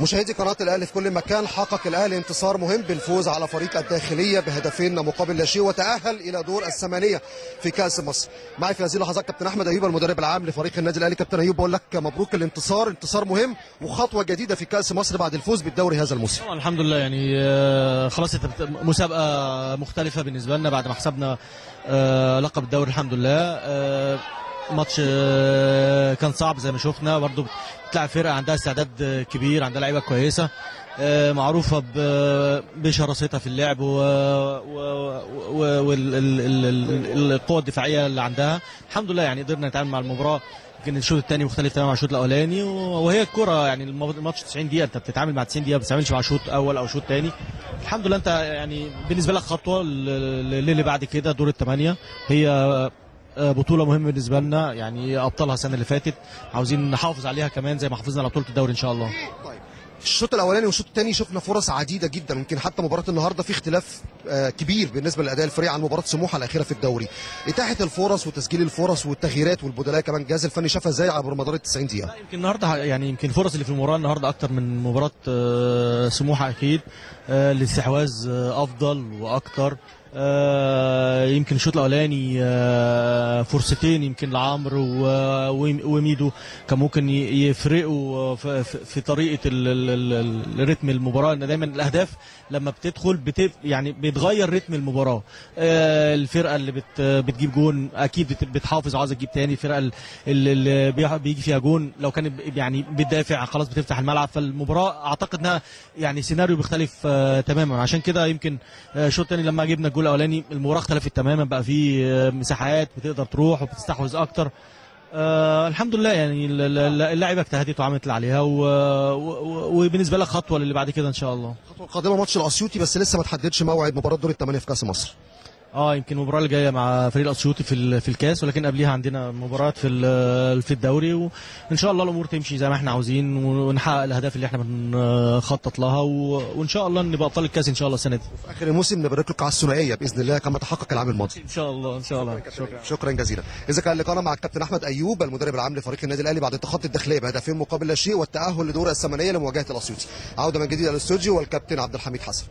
مشاهدي قناة الأهلي في كل مكان حقق الأهلي انتصار مهم بالفوز على فريق الداخلية بهدفين مقابل لا شيء وتأهل إلى دور الثمانية في كأس مصر. معي في هذه اللحظات كابتن أحمد أيوب المدرب العام لفريق النادي الأهلي كابتن أيوب بقول لك مبروك الانتصار انتصار مهم وخطوة جديدة في كأس مصر بعد الفوز بالدوري هذا الموسم. طبعا الحمد لله يعني آه، خلاص انت بت- مسابقه مختلفه بالنسبه لنا بعد ما حسبنا آه، لقب الدوري الحمد لله آه، ماتش آه، كان صعب زي ما شفنا برضو بتلعب فرقه عندها استعداد آه، كبير عندها لعيبه كويسه آه، معروفه ب- بشراستها في اللعب والقوه الدفاعيه اللي عندها الحمد لله يعني قدرنا نتعامل مع المباراه يمكن الشوط الثاني مختلف تماما عن الشوط الاولاني و- وهي الكره يعني المو- الماتش 90 دقيقه انت بتتعامل مع 90 دقيقه ما بتتعاملش مع شوط اول او شوط ثاني الحمد لله انت يعني بالنسبه لك خطوه ل- للي بعد كده دور الثمانيه هي آه، بطوله مهمه بالنسبه لنا يعني ابطالها السنه اللي فاتت عاوزين نحافظ عليها كمان زي ما حافظنا على بطوله الدوري ان شاء الله الشوط الاولاني والشوط الثاني شفنا فرص عديده جدا يمكن حتى مباراه النهارده في اختلاف آه، كبير بالنسبه لاداء الفريق عن مباراه سموحه الاخيره في الدوري اتاحه الفرص وتسجيل الفرص والتغييرات والبدلاء كمان الجهاز الفني شافها ازاي عبر مدار ال 90 دقيقه يمكن النهارده يعني يمكن الفرص اللي في المباراه النهارده اكتر من مباراه آه، سموحه اكيد آه، الاستحواذ آه، افضل واكتر آه، يمكن الشوط الاولاني آه، فرصتين يمكن لعمرو و- وم- وميدو كان ممكن ي- يفرقوا في, في- في طريقه ال- ال- ال- الريتم المباراه ان دايما الاهداف لما بتدخل بت يعني بتغير رتم المباراه آه، الفرقه اللي بت بتجيب جون اكيد بت- بتحافظ وعاوزه تجيب تاني الفرقه ال- اللي اللي بيح- بيجي فيها جون لو كانت ب- يعني بتدافع خلاص بتفتح الملعب فالمباراه اعتقد انها يعني سيناريو بيختلف آه، تماما عشان كده يمكن آه، الشوط الثاني لما جبنا الجول الاولاني المباراه اختلفت تماما بقى في آه، مساحات بتقدر تروح وبتستحوذ اكتر آه الحمد لله يعني ال- ال- اللاعيبه اجتهدت وعملت اللي عليها و- و- وبالنسبه لك خطوه للي بعد كده ان شاء الله الخطوه القادمه ماتش الاسيوطي بس لسه ما تحددش موعد مباراه دور الثمانيه في كاس مصر اه يمكن المباراه اللي جايه مع فريق الاسيوطي في ال- في الكاس ولكن قبليها عندنا مباراه في ال- في الدوري وان شاء الله الامور تمشي زي ما احنا عاوزين ونحقق الاهداف اللي احنا بنخطط لها و- وان شاء الله نبقى ابطال الكاس ان شاء الله السنه دي في اخر الموسم نبارك لكم على الثنائيه باذن الله كما تحقق العام الماضي ان شاء الله ان شاء الله شكرا شكرا جزيلا اذا كان لقاءنا مع الكابتن احمد ايوب المدرب العام لفريق النادي الاهلي بعد التخطي الداخليه بهدفين مقابل لا شيء والتاهل لدور الثمانيه لمواجهه الاسيوطي عوده من جديد الى الاستوديو والكابتن عبد الحميد حسن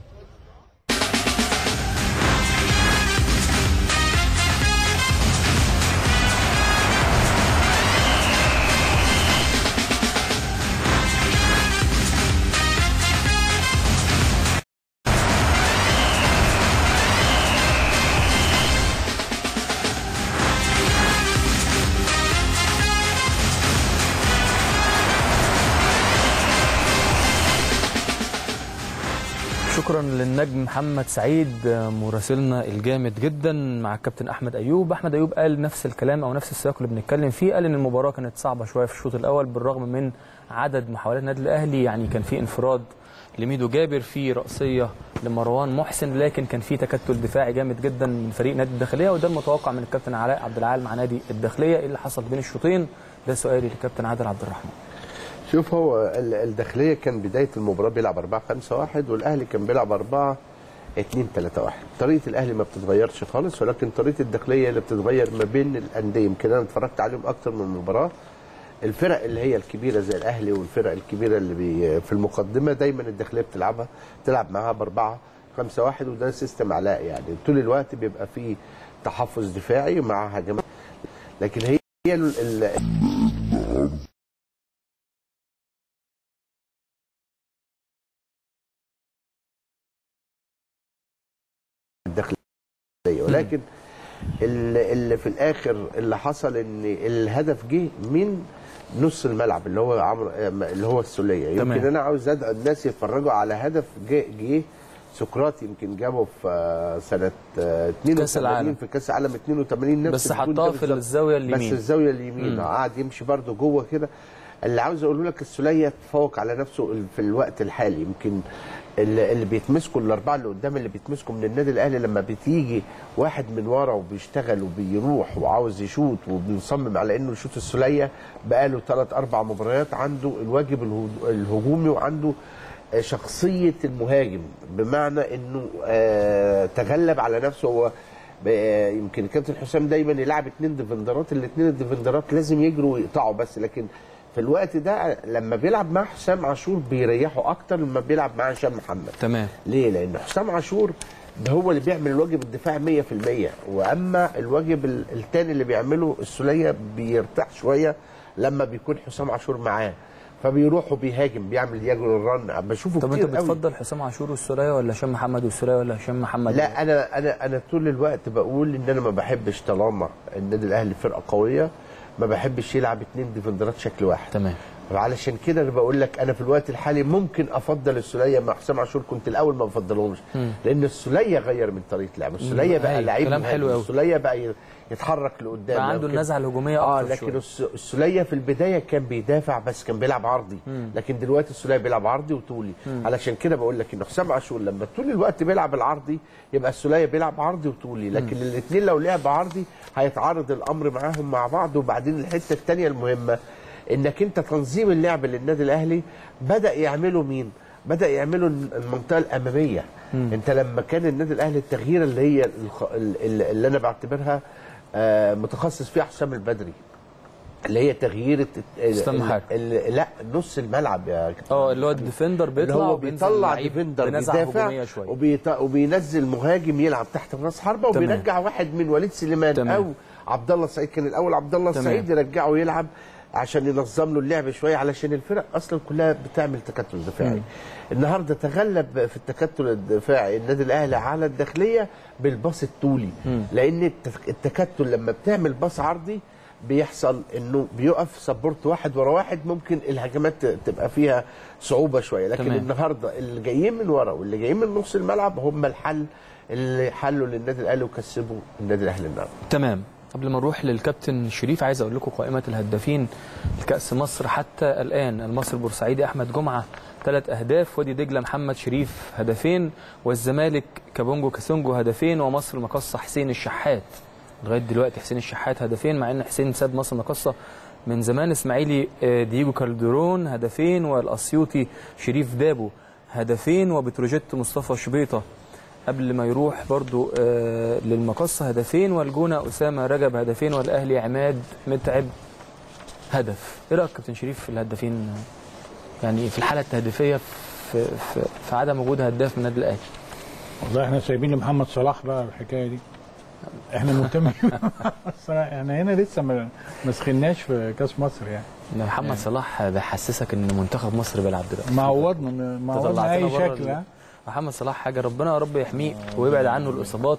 شكرا للنجم محمد سعيد مراسلنا الجامد جدا مع الكابتن احمد ايوب احمد ايوب قال نفس الكلام او نفس السياق اللي بنتكلم فيه قال ان المباراه كانت صعبه شويه في الشوط الاول بالرغم من عدد محاولات النادي الاهلي يعني كان في انفراد لميدو جابر في رأسية لمروان محسن لكن كان في تكتل دفاعي جامد جدا من فريق نادي الداخلية وده المتوقع من الكابتن علاء عبد العال مع نادي الداخلية ايه اللي حصل بين الشوطين ده سؤالي للكابتن عادل عبد الرحمن شوف هو ال- الداخليه كان بدايه المباراه بيلعب 4 5 1 والاهلي كان بيلعب 4 2 3 1 طريقه الاهلي ما بتتغيرش خالص ولكن طريقه الداخليه اللي بتتغير ما بين الانديه يمكن انا اتفرجت عليهم اكتر من مباراه الفرق اللي هي الكبيره زي الاهلي والفرق الكبيره اللي بي في المقدمه دايما الداخليه بتلعبها بتلعب معاها باربعه خمسة واحد وده سيستم علاء يعني طول الوقت بيبقى فيه تحفظ دفاعي مع هجمات لكن هي هي ال- ال- الداخليه ولكن اللي, اللي في الاخر اللي حصل ان الهدف جه من نص الملعب اللي هو عمرو اللي هو السوليه تمام. يمكن انا عاوز ادعو الناس يتفرجوا على هدف جه جه سقراط يمكن جابه في آه، سنه آه، 82 كأس العالم. في كاس العالم 82 نفس بس الجون ده حطها في بالظبط. الزاوية بس اليمين. الزاويه اليمين مم. قعد يمشي برده جوه كده اللي عاوز اقوله لك السوليه تفوق على نفسه في الوقت الحالي يمكن اللي اللي بيتمسكوا الاربعه اللي قدام اللي بيتمسكوا من النادي الاهلي لما بتيجي واحد من ورا وبيشتغل وبيروح وعاوز يشوط وبيصمم على انه يشوط السوليه بقاله ثلاث اربع مباريات عنده الواجب الهو- الهجومي وعنده آه، شخصيه المهاجم بمعنى انه آه، تغلب على نفسه هو ب- يمكن كابتن حسام دايما يلعب اثنين ديفندرات الاثنين الديفندرات لازم يجروا ويقطعوا بس لكن في الوقت ده لما بيلعب مع حسام عاشور بيريحه اكتر لما بيلعب مع هشام محمد تمام ليه؟ لأن حسام عاشور ده هو اللي بيعمل الواجب الدفاعي 100% واما الواجب ال- التاني اللي بيعمله السوليه بيرتاح شويه لما بيكون حسام عاشور معاه فبيروح وبيهاجم بيعمل يجري الرن بشوفه طب انت كتير قوي بتفضل حسام عاشور والسوليه ولا هشام محمد والسوليه ولا هشام محمد لا انا انا انا طول الوقت بقول ان انا ما بحبش طالما النادي الاهلي فرقه قويه ما بحبش يلعب اتنين ديفندرات شكل واحد تمام علشان كده انا بقول لك انا في الوقت الحالي ممكن افضل السوليه مع حسام عاشور كنت الاول ما بفضلهمش لان السوليه غير من طريقه لعبه السوليه أيوة، بقى لعيب كلام حلو مهاجم. أوي. السوليه بقى ي- يتحرك لقدام بقى عنده لو كده. النزعه الهجوميه اه اكتر لكن شوية. الس- السوليه في البدايه كان بيدافع بس كان بيلعب عرضي لكن دلوقتي السوليه بيلعب عرضي وطولي علشان كده بقول لك ان حسام عاشور لما طول الوقت بيلعب العرضي يبقى السوليه بيلعب عرضي وطولي لكن الاثنين لو لعب عرضي هيتعارض الامر معاهم مع بعض وبعدين الحته الثانيه المهمه انك انت تنظيم اللعب للنادي الاهلي بدا يعمله مين؟ بدا يعمله المنطقه الاماميه انت لما كان النادي الاهلي التغيير اللي هي الخ- ال- اللي انا بعتبرها آه، متخصص فيها حسام البدري اللي هي تغيير اسلام محارب. لا نص الملعب يا كابتن اه اللي هو الديفندر اللي بيطلع هو وبينزل بيطلع لعيب ديفندر بنزعه بيدافع هجوميه شويه وبيط... وبينزل مهاجم يلعب تحت راس حربه تمام. وبيرجع واحد من وليد سليمان تمام. او عبد الله السعيد كان الاول عبد الله تمام. السعيد يرجعه يلعب عشان ينظم له اللعب شويه علشان الفرق اصلا كلها بتعمل تكتل دفاعي النهارده تغلب في التكتل الدفاعي النادي الاهلي على الداخليه بالباص الطولي لان التك- التكتل لما بتعمل باص عرضي بيحصل انه بيقف سبورت واحد ورا واحد ممكن الهجمات ت- تبقى فيها صعوبه شويه لكن تمام. النهارده اللي جايين من ورا واللي جايين من نص الملعب هم الحل اللي حلوا للنادي الاهلي وكسبوا النادي الاهلي النهارده تمام قبل ما نروح للكابتن شريف عايز اقول لكم قائمه الهدافين لكاس مصر حتى الان المصري البورسعيدي احمد جمعه ثلاث اهداف وادي دجله محمد شريف هدفين والزمالك كابونجو كاسونجو هدفين ومصر المقصه حسين الشحات لغايه دلوقتي حسين الشحات هدفين مع ان حسين ساب مصر المقصه من زمان اسماعيلي آه، دييجو كالدرون هدفين والاسيوطي شريف دابو هدفين وبتروجيت مصطفى شبيطه قبل ما يروح برضو آه، للمقصة هدفين والجونة أسامة رجب هدفين والأهلي عماد متعب هدف إيه رأيك كابتن شريف في الهدافين يعني في الحالة التهديفية في, في, في عدم وجود هداف من النادي الأهلي والله احنا سايبين لمحمد صلاح بقى الحكايه دي احنا مهتمين الصراحة يعني هنا لسه ما ما سخناش في كاس مصر يعني إن محمد صلاح بيحسسك إن منتخب مصر بيلعب دلوقتي معوضنا معوضنا طلعتنا اي بره شكل ال- ها؟ محمد صلاح حاجة ربنا يا رب يحميه ويبعد عنه الإصابات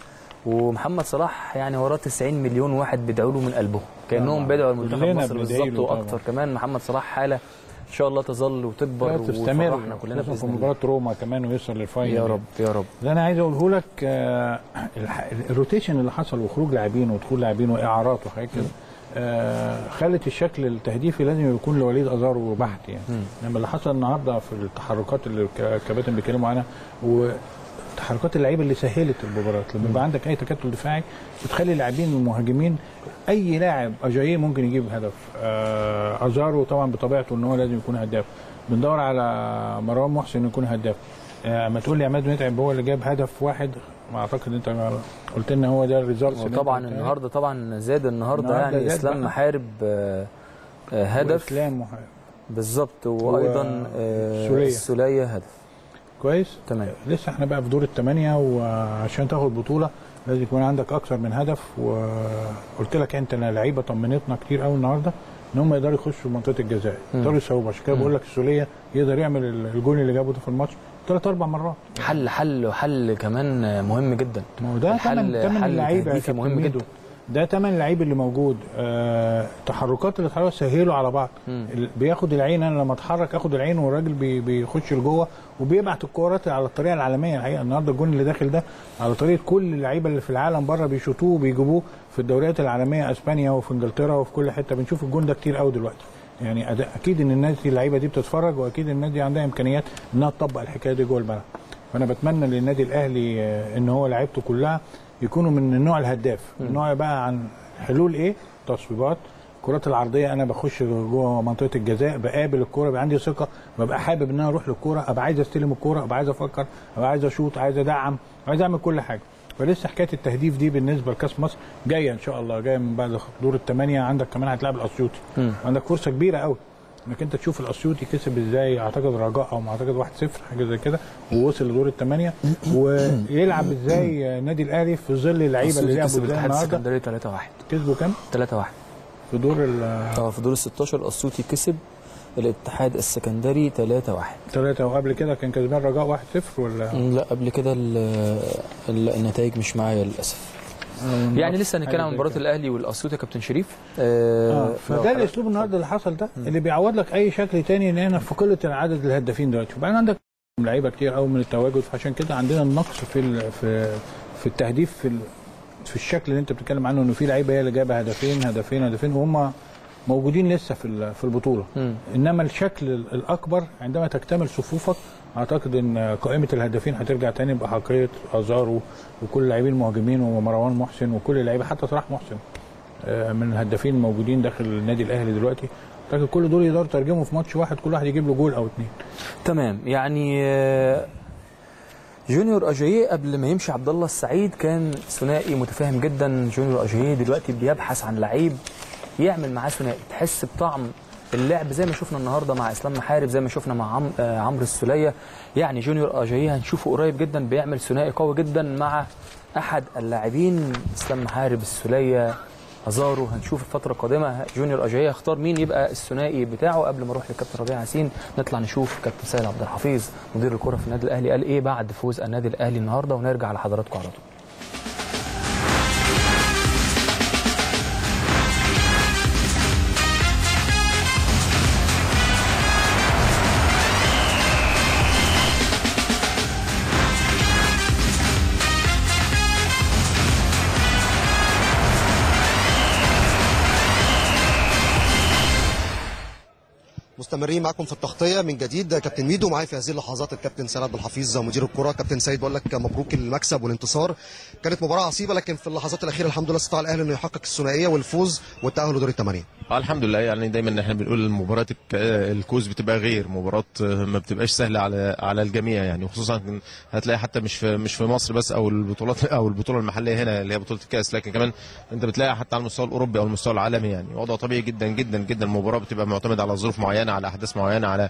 ومحمد صلاح يعني وراه 90 مليون واحد بيدعوا له من قلبه كانهم طبعا. بيدعوا لمنتخب كلنا مصر بندعي بالظبط له واكتر طبعا. كمان محمد صلاح حاله ان شاء الله تظل وتكبر لا تستمر وتفرحنا كلنا خصوصاً في باذن الله مباراه روما كمان ويوصل للفاينل يا رب يا رب اللي انا عايز اقوله لك آه، الح- الروتيشن اللي حصل وخروج لاعبين ودخول لاعبين واعارات وحاجات كده آه، خلت الشكل التهديفي لازم يكون لوليد ازارو بحت يعني لما اللي حصل النهارده في التحركات اللي الك- الكباتن بيتكلموا عنها وتحركات اللعيبه اللي سهلت المباريات لما يبقى عندك اي تكتل دفاعي بتخلي اللاعبين المهاجمين اي لاعب اجاييه ممكن يجيب هدف آه، ازارو طبعا بطبيعته ان هو لازم يكون هداف بندور على مروان محسن يكون هداف آه، اما تقول لي عماد متعب هو اللي جاب هدف واحد ما اعتقد انت قلت لنا هو ده الريزلتس وطبعا النهارده طبعا زاد النهارده النهاردة يعني زاد اسلام بقى. محارب آه، آه، هدف اسلام وح- بالظبط وايضا آه، السولية. السوليه هدف كويس تمام لسه احنا بقى في دور الثمانيه وعشان تاخد بطوله لازم يكون عندك اكثر من هدف وقلت لك انت انا لعيبه طمنتنا كتير قوي النهارده ان هم يقدروا يخشوا منطقه الجزاء يقدروا يصوبوا عشان كده بقول لك السوليه يقدر يعمل الجول اللي جابه ده في الماتش ثلاث اربع مرات حل حل حل كمان مهم جدا ما هو ده الحل- ثمن ثمن حل اللعيبه يا تهديفي كابتن مهم ميدو. جدا. ده ثمن اللعيب اللي موجود آه تحركات اللي اتحركوا سهلوا على بعض ال- بياخد العين انا لما اتحرك اخد العين والراجل بي بيخش لجوه وبيبعت الكورات على الطريقه العالميه الحقيقه النهارده الجون اللي داخل ده على طريقه كل اللعيبه اللي في العالم بره بيشوطوه وبيجيبوه في الدوريات العالميه اسبانيا وفي انجلترا وفي كل حته بنشوف الجون ده كتير قوي دلوقتي يعني أد- اكيد ان الناس دي اللعيبه دي بتتفرج واكيد الناس دي عندها امكانيات انها تطبق الحكايه دي جوه الملعب فانا بتمنى للنادي الاهلي آه، ان هو لعيبته كلها يكونوا من النوع الهداف النوع بقى عن حلول ايه تصويبات الكرات العرضيه انا بخش جوه منطقه الجزاء بقابل الكوره بقى عندي ثقه ببقى حابب ان انا اروح للكوره ابقى عايز استلم الكوره ابقى عايز افكر ابقى عايز اشوط عايز ادعم عايز اعمل كل حاجه فلسه حكايه التهديف دي بالنسبه لكاس مصر جايه ان شاء الله جايه من بعد دور الثمانيه عندك كمان هتلاعب الاسيوطي عندك فرصه كبيره قوي انك انت تشوف الاسيوطي كسب ازاي اعتقد رجاء او اعتقد 1-0 حاجه زي كده ووصل لدور الثمانيه ويلعب ازاي النادي الاهلي في ظل اللعيبه اللي كسب لعبوا ازاي الاتحاد النهارده السكندري 3-1 كسبوا كام 3-1 في دور ال اه في دور ال 16 الاسيوطي كسب الاتحاد السكندري 3-1 ثلاثة وقبل كده كان كسبان رجاء 1-0 ولا لا قبل كده ال- ال- النتائج مش معايا للاسف يعني لسه هنتكلم عن مباراه الاهلي والاسيوطي يا كابتن شريف اه آه فده الاسلوب النهارده اللي حصل ده اللي بيعوض لك اي شكل تاني ان احنا في قله عدد الهدافين دلوقتي وبعدين عندك لعيبه كتير قوي من التواجد فعشان كده عندنا النقص في ال- في في التهديف في ال- في الشكل اللي انت بتتكلم عنه انه في لعيبه هي اللي جايبه هدفين هدفين هدفين وهم موجودين لسه في ال- في البطوله مم. انما الشكل ال- الاكبر عندما تكتمل صفوفك اعتقد ان قائمه الهدافين هترجع تاني بحقيه ازارو وكل لاعبين المهاجمين ومروان محسن وكل اللعيبه حتى صلاح محسن آه، من الهدافين الموجودين داخل النادي الاهلي دلوقتي اعتقد كل دول يقدروا يترجموا في ماتش واحد كل واحد يجيب له جول او اثنين تمام يعني آه، جونيور اجاييه قبل ما يمشي عبد الله السعيد كان ثنائي متفاهم جدا جونيور اجاييه دلوقتي بيبحث عن لعيب يعمل معاه ثنائي تحس بطعم اللعب زي ما شفنا النهارده مع اسلام محارب زي ما شفنا مع عم... آه، عمرو السوليه يعني جونيور اجاييه هنشوفه قريب جدا بيعمل ثنائي قوي جدا مع احد اللاعبين اسلام محارب السوليه ازارو هنشوف الفتره القادمه جونيور اجاييه يختار مين يبقى الثنائي بتاعه قبل ما اروح للكابتن ربيع ياسين نطلع نشوف كابتن سيد عبد الحفيظ مدير الكره في النادي الاهلي قال ايه بعد فوز النادي الاهلي النهارده ونرجع لحضراتكم على طول مستمرين معكم في التغطيه من جديد كابتن ميدو معايا في هذه اللحظات الكابتن سيد عبد الحفيظ مدير الكره كابتن سيد بقول لك مبروك المكسب والانتصار كانت مباراه عصيبه لكن في اللحظات الاخيره الحمد لله استطاع الاهلي انه يحقق الثنائيه والفوز والتاهل لدور الثمانيه آه الحمد لله يعني دايما احنا بنقول المباراه الك- الكوز بتبقى غير مباراه ما بتبقاش سهله على على الجميع يعني وخصوصا إن هتلاقي حتى مش في مش في مصر بس او البطولات او البطوله المحليه هنا اللي هي بطوله الكاس لكن كمان انت بتلاقي حتى على المستوى الاوروبي او المستوى العالمي يعني وضع طبيعي جدا جدا جدا المباراه بتبقى معتمده على ظروف معينه على احداث معينه على آه،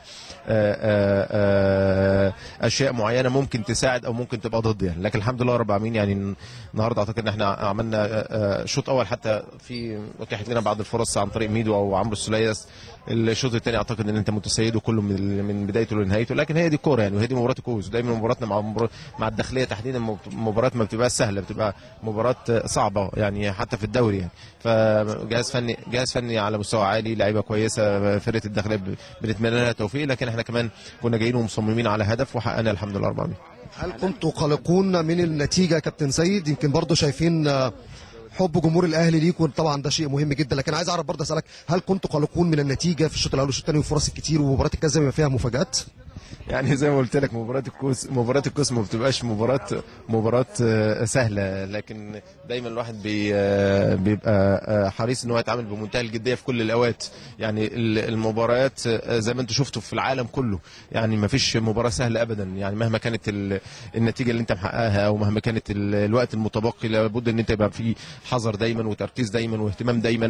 آه، آه، اشياء معينه ممكن تساعد او ممكن تبقى ضد يعني لكن الحمد لله رب العالمين يعني النهارده اعتقد ان احنا عملنا آه، آه، شوط اول حتى في اتيحت لنا بعض الفرص عن طريق ميدو او عمرو السليس الشوط الثاني اعتقد ان انت متسيده كله من من بدايته لنهايته لكن هي دي الكوره يعني وهي دي مباراه الكوز دايما مباراتنا مع مبار- مع الداخليه تحديدا مباراه ما بتبقاش سهله بتبقى مباراه صعبه يعني حتى في الدوري يعني فجهاز فني جهاز فني على مستوى عالي لعيبه كويسه فرقه الداخليه ب- بنتمنى لها التوفيق لكن احنا كمان كنا جايين ومصممين على هدف وحققنا الحمد لله 400 هل كنتوا قلقون من النتيجه يا كابتن سيد يمكن برضه شايفين آه، حب جمهور الاهلي ليكم طبعا ده شيء مهم جدا لكن عايز اعرف برضه اسالك هل كنتوا قلقون من النتيجه في الشوط الاول والشوط الثاني والفرص الكتير ومباراه الكاس زي ما فيها مفاجات يعني زي ما قلت لك مباراة الكوس مباراة الكوس ما بتبقاش مباراة مباراة آه، سهلة لكن دايما الواحد بي آه، بيبقى آه، حريص ان هو يتعامل بمنتهى الجدية في كل الاوقات يعني ال- المباريات آه، زي ما انتم شفتوا في العالم كله يعني ما فيش مباراة سهلة ابدا يعني مهما كانت ال- النتيجة اللي انت محققها او مهما كانت ال- الوقت المتبقي لابد ان انت يبقى في حذر دايما وتركيز دايما واهتمام دايما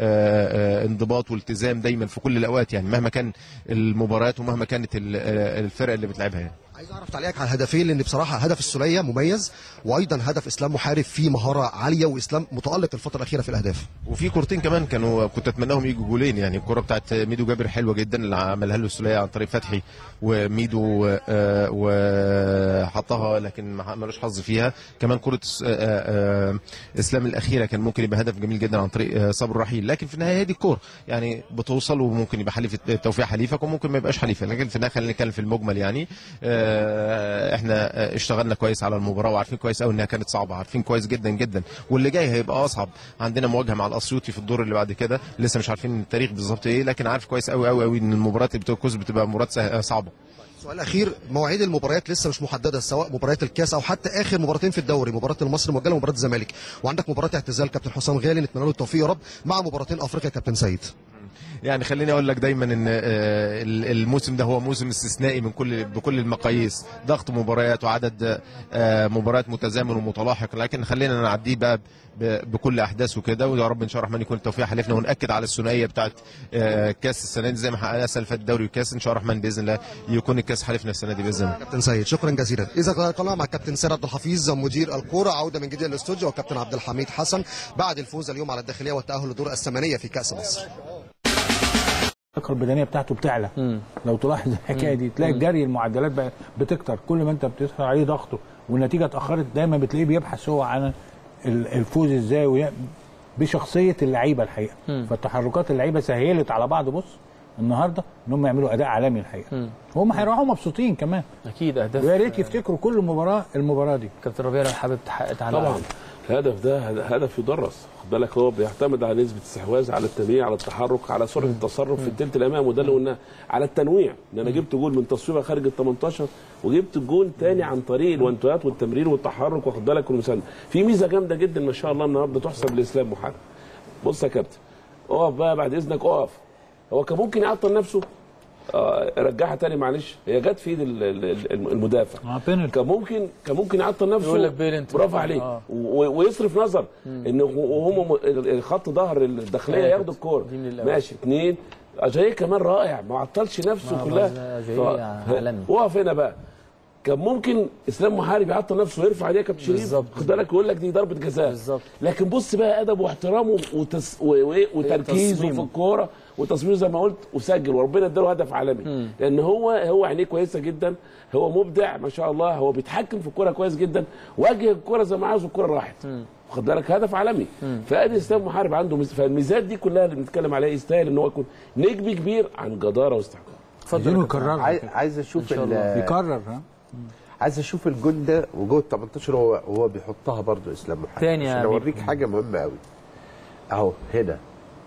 وانضباط والتزام دايما في كل الاوقات يعني مهما كان المباريات ومهما كانت ال- آه، الفرق اللي بتلعبها يعني. عايز اعرف تعليقك على الهدفين لان بصراحه هدف السوليه مميز وايضا هدف اسلام محارب فيه مهاره عاليه واسلام متالق الفتره الاخيره في الاهداف وفي كورتين كمان كانوا كنت اتمناهم يجوا جولين يعني الكره بتاعت ميدو جابر حلوه جدا اللي عملها له السوليه عن طريق فتحي وميدو آه، وحطها لكن ما ملوش حظ فيها كمان كره آه، آه، اسلام الاخيره كان ممكن يبقى هدف جميل جدا عن طريق آه، صبر رحيل لكن في النهايه هي دي الكوره يعني بتوصل وممكن يبقى حليف التوفيق حليفك وممكن ما يبقاش حليفك لكن في النهايه خلينا نتكلم في المجمل يعني آه، احنا آه، اشتغلنا كويس على المباراه وعارفين كويس قوي انها كانت صعبه عارفين كويس جدا جدا واللي جاي هيبقى اصعب عندنا مواجهه مع الاسيوطي في الدور اللي بعد كده لسه مش عارفين التاريخ بالظبط ايه لكن عارف كويس قوي قوي قوي ان المباريات اللي بتوكس بتبقى مباريات سه- صعبه سؤال اخير مواعيد المباريات لسه مش محدده سواء مباريات الكاس او حتى اخر مباراتين في الدوري مباراه المصري المؤجله ومباراه الزمالك وعندك مباراه اعتزال كابتن حسام غالي نتمنى له التوفيق يا رب مع مباراتين افريقيا كابتن سيد يعني خليني اقول لك دايما ان آه، ال- الموسم ده هو موسم استثنائي من كل بكل المقاييس ضغط مباريات وعدد آه، مباريات متزامن ومتلاحق لكن خلينا نعديه بقى ب- بكل احداثه كده ويا رب ان شاء الله الرحمن يكون التوفيق حلفنا وناكد على الثنائيه بتاعت آه، كاس السنه دي زي ما حققنا السنه اللي فاتت دوري وكاس ان شاء الله الرحمن باذن الله يكون الكاس حلفنا السنه دي باذن الله كابتن سيد شكرا جزيلا اذا قناه مع كابتن سيد عبد الحفيظ مدير الكوره عوده من جديد للاستوديو وكابتن عبد الحميد حسن بعد الفوز اليوم على الداخليه والتاهل لدور الثمانيه في كاس مصر اللياقه البدنيه بتاعته بتعلى لو تلاحظ الحكايه دي تلاقي الجري المعدلات بقى بتكتر كل ما انت بتسهر عليه ضغطه والنتيجه اتاخرت دايما بتلاقيه بيبحث هو عن ال- الفوز ازاي وي- بشخصيه اللعيبه الحقيقه فتحركات اللعيبه سهلت على بعض بص النهارده ان هم يعملوا اداء عالمي الحقيقه هم هيروحوا مبسوطين كمان اكيد اهداف ويا ريت يفتكروا كل مباراه المباراه دي كابتن ربيع لو حابب تحقق تعليق طبعا الهدف ده هد- هدف يدرس خد بالك هو بيعتمد على نسبه الاستحواذ على التمرير على التحرك على سرعه التصرف في الثلث الامام وده اللي قلناه على التنويع ان انا جبت جول من تصويبه خارج ال 18 وجبت جول تاني عن طريق الوانتوات والتمرير والتحرك واخد بالك والمسانده في ميزه جامده جدا ما شاء الله النهارده تحسب لاسلام محمد بص يا كابتن اقف بقى بعد اذنك اقف هو كان ممكن يعطل نفسه آه رجعها تاني معلش هي جت في ايد ال- ال- ال- المدافع اه بينالتي كان ممكن كان ممكن يعطل نفسه يقول لك بيلنت. برافو عليك آه. و- ويصرف نظر ان وهم م- خط ظهر الداخليه أيوة. ياخدوا الكوره دي من الأول. ماشي اثنين اجاي كمان رائع ما عطلش نفسه ما كلها هو أجاييه ف- عالمي. وقف هنا بقى كان ممكن اسلام محارب يعطل نفسه ويرفع عليه كابتن شريف بالظبط. خد بالك ويقول لك دي ضربه جزاء بالظبط. لكن بص بقى ادبه واحترامه وتس... و... و... وتركيزه تصميمه. في الكوره وتصميمه زي ما قلت وسجل وربنا اداله هدف عالمي لان هو هو عينيه كويسه جدا هو مبدع ما شاء الله هو بيتحكم في الكوره كويس جدا وجه الكوره زي ما عاوز الكوره راحت واخد بالك هدف عالمي فادي اسلام محارب عنده ميز... فالميزات دي كلها اللي بنتكلم عليها يستاهل ان هو يكون نجم كبير عن جداره واستحقاق اتفضل عايزينه يا كابتن. يكررها عايز كده. عايز اشوف إن شاء الله. ال- يكرر ها عايز اشوف الجون ده وجوه ال 18 هو هو بيحطها برضو اسلام محمد تاني يا عشان بيبو. اوريك حاجه مهمه قوي اهو هنا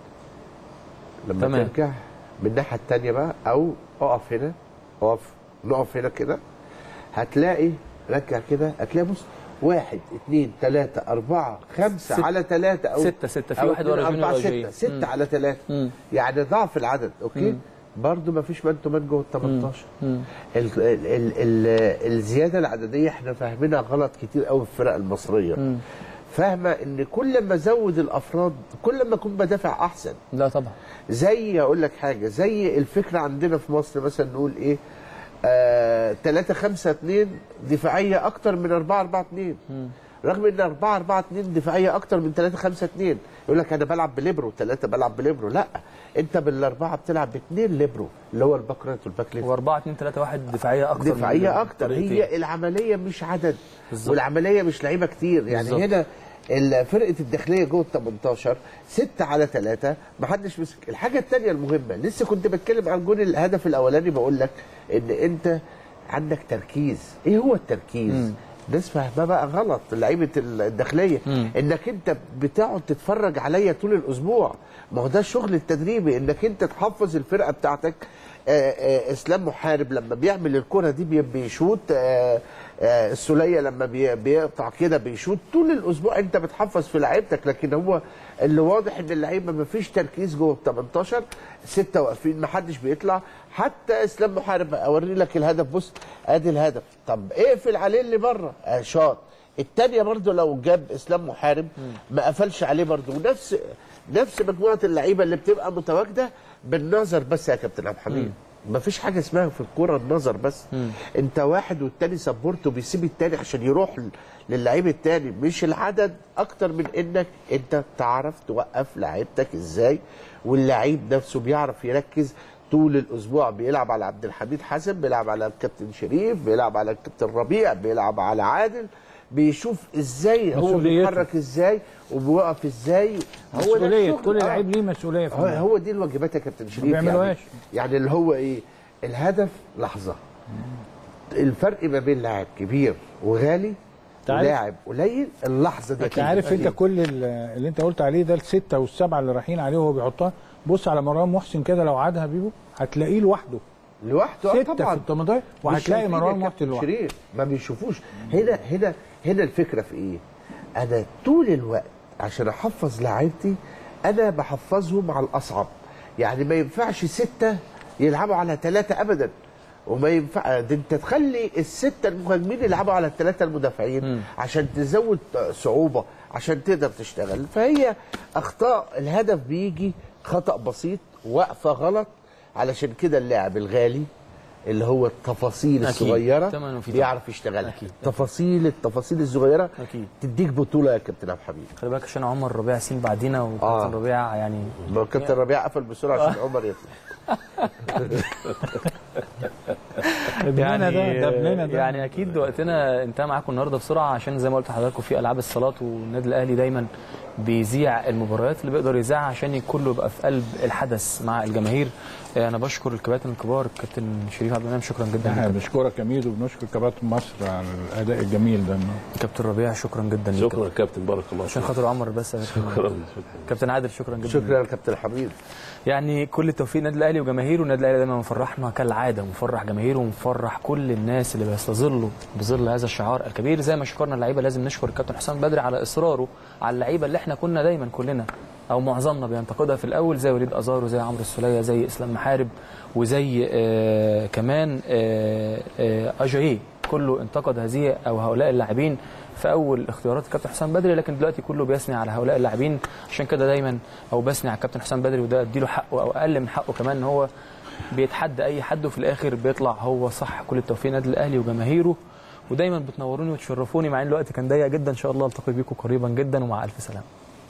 لما تمام. ترجع من الناحيه الثانيه بقى او اقف هنا اقف نقف هنا كده هتلاقي رجع كده هتلاقي بص واحد اثنين ثلاثة أربعة خمسة ست- على ثلاثة أو ستة- ستة. في أو واحد اتنين، ورا جونيور أربعة وجاي. ستة ستة على ثلاثة يعني ضعف العدد أوكي برضه ما فيش مان تو مان جوه ال 18 ال ال ال ال الزياده العدديه احنا فاهمينها غلط كتير قوي في الفرق المصريه فاهمه ان كل ما ازود الافراد كل ما اكون بدافع احسن لا طبعا زي اقول لك حاجه زي الفكره عندنا في مصر مثلا نقول ايه آه 3 5 2 دفاعيه اكتر من 4 4 2 رغم ان 4 4 2 دفاعيه اكتر من 3 5 2 يقول لك انا بلعب بليبرو 3 بلعب بليبرو لا انت بالاربعه بتلعب باثنين ليبرو اللي هو الباك رايت والباك ليفت و4 2 3 1 دفاعيه اكتر من دفاعيه اكتر طريقتين. هي العمليه مش عدد بالظبط. والعمليه مش لعيبه كتير يعني بالظبط. هنا ال- فرقه الداخليه جوه ال 18 6 على 3 ما حدش مسك الحاجه الثانيه المهمه لسه كنت بتكلم عن جون الهدف الاولاني بقول لك ان انت عندك تركيز ايه هو التركيز الناس فاهماه بقى غلط لعيبه الداخليه انك انت بتقعد تتفرج عليا طول الاسبوع ما هو ده الشغل التدريبي انك انت تحفظ الفرقه بتاعتك آه، آه، اسلام محارب لما بيعمل الكره دي بي- بيشوط آه، آه، السوليه لما بي- بيقطع كده بيشوط طول الاسبوع انت بتحفظ في لعيبتك لكن هو اللي واضح ان اللعيبه ما فيش تركيز جوه ال 18 سته واقفين ما حدش بيطلع حتى اسلام محارب اوري لك الهدف بص ادي الهدف طب اقفل عليه اللي بره آه، شاط الثانيه برضو لو جاب اسلام محارب ما قفلش عليه برضو ونفس نفس مجموعه اللعيبه اللي بتبقى متواجده بالنظر بس يا كابتن عبد الحميد ما فيش حاجه اسمها في الكوره النظر بس انت واحد والتاني سبورت وبيسيب التاني عشان يروح ل- للعيب التاني مش العدد اكتر من انك انت تعرف توقف لعيبتك ازاي واللعيب نفسه بيعرف يركز طول الاسبوع بيلعب على عبد الحميد حسن بيلعب على الكابتن شريف بيلعب على الكابتن ربيع بيلعب على عادل بيشوف ازاي هو مسؤوليته. بيتحرك ازاي وبيوقف ازاي هو ده مسؤوليه الشغل. كل آه. لعيب ليه مسؤوليه في هو, الملعب. هو دي الواجبات يا كابتن شريف بيعملوهاش. يعني, يعني اللي هو ايه الهدف لحظه الفرق ما بين لاعب كبير وغالي تعرف- ولاعب قليل اللحظه دي انت عارف انت كل ال- اللي انت قلت عليه ده السته والسبعه اللي رايحين عليه وهو بيحطها بص على مروان محسن كده لو عادها بيبو هتلاقيه لوحده لوحده آه سته في طبعا ال 18 مش وهتلاقي شايفين مروان يا محسن كابتن لوحده شريف ما بيشوفوش هنا هنا هنا الفكره في ايه؟ انا طول الوقت عشان احفظ لعيبتي انا بحفظهم على الاصعب يعني ما ينفعش سته يلعبوا على ثلاثه ابدا وما ينفع ده انت تخلي السته المهاجمين يلعبوا على الثلاثه المدافعين عشان تزود صعوبه عشان تقدر تشتغل فهي اخطاء الهدف بيجي خطا بسيط وقفه غلط علشان كده اللاعب الغالي اللي هو التفاصيل أكيد. الصغيره تمن وفي بيعرف يشتغلها أكيد. تفاصيل التفاصيل الصغيره أكيد. تديك بطوله يا كابتن عبد الحميد خلي بالك عشان عمر ربيع سين بعدينا وكابتن آه. ربيع يعني ما هو كابتن ربيع قفل بسرعه عشان عمر يطلع ابننا ده ده ابننا ده يعني اكيد وقتنا انتهى معاكم النهارده بسرعه عشان زي ما قلت لحضراتكم في العاب الصالات والنادي الاهلي دايما بيذيع المباريات اللي بيقدر يذاعها عشان كله يبقى في قلب الحدث مع الجماهير آه، انا بشكر الكباتن الكبار الكابتن شريف عبد المنعم شكرا جدا احنا ليك. بنشكرك يا ميدو وبنشكر كباتن مصر على الاداء الجميل ده كابتن ربيع شكرا جدا ليك. شكرا يا كابتن بارك الله عشان فيك خاطر عمر بس يا كابتن. شكرا كابتن عادل شكرا جدا شكرا يا كابتن حميد يعني كل التوفيق للنادي الاهلي وجماهيره النادي الاهلي دايما مفرحنا كالعاده مفرح جماهيره ومفرح كل الناس اللي بيستظلوا بظل هذا الشعار الكبير زي ما شكرنا اللعيبه لازم نشكر الكابتن حسام بدري على اصراره على اللعيبه اللي احنا كنا دايما كلنا او معظمنا بينتقدها في الاول زي وليد ازار وزي عمرو السوليه زي اسلام محارب وزي آه كمان آه آه اجاييه كله انتقد هذه او هؤلاء اللاعبين في اول اختيارات الكابتن حسام بدري لكن دلوقتي كله بيثني على هؤلاء اللاعبين عشان كده دايما او بثني على الكابتن حسام بدري وده اديله حقه او اقل من حقه كمان ان هو بيتحدى اي حد وفي الاخر بيطلع هو صح كل التوفيق النادي الاهلي وجماهيره ودايما بتنوروني وتشرفوني مع ان الوقت كان ضيق جدا ان شاء الله التقي بيكم قريبا جدا ومع الف سلامه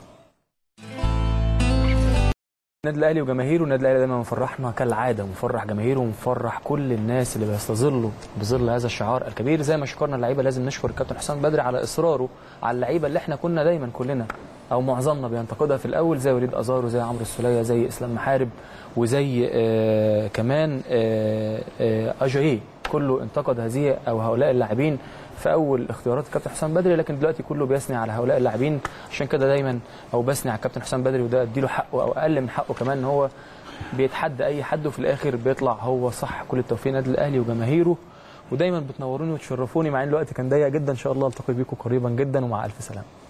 النادي الاهلي وجماهيره النادي الاهلي دايما مفرحنا كالعاده مفرح جماهيره ومفرح كل الناس اللي بيستظلوا بظل هذا الشعار الكبير زي ما شكرنا اللعيبه لازم نشكر الكابتن حسام بدري على اصراره على اللعيبه اللي احنا كنا دايما كلنا او معظمنا بينتقدها في الاول زي وليد ازار وزي عمرو السوليه زي اسلام محارب وزي آه كمان آه آه اجاييه كله انتقد هذه او هؤلاء اللاعبين في اول اختيارات الكابتن حسام بدري لكن دلوقتي كله بيثني على هؤلاء اللاعبين عشان كده دايما او بثني على الكابتن حسام بدري وده اديله حقه او اقل من حقه كمان ان هو بيتحدى اي حد وفي الاخر بيطلع هو صح كل التوفيق النادي الاهلي وجماهيره ودايما بتنوروني وتشرفوني مع ان الوقت كان ضيق جدا ان شاء الله التقي بيكم قريبا جدا ومع الف سلامه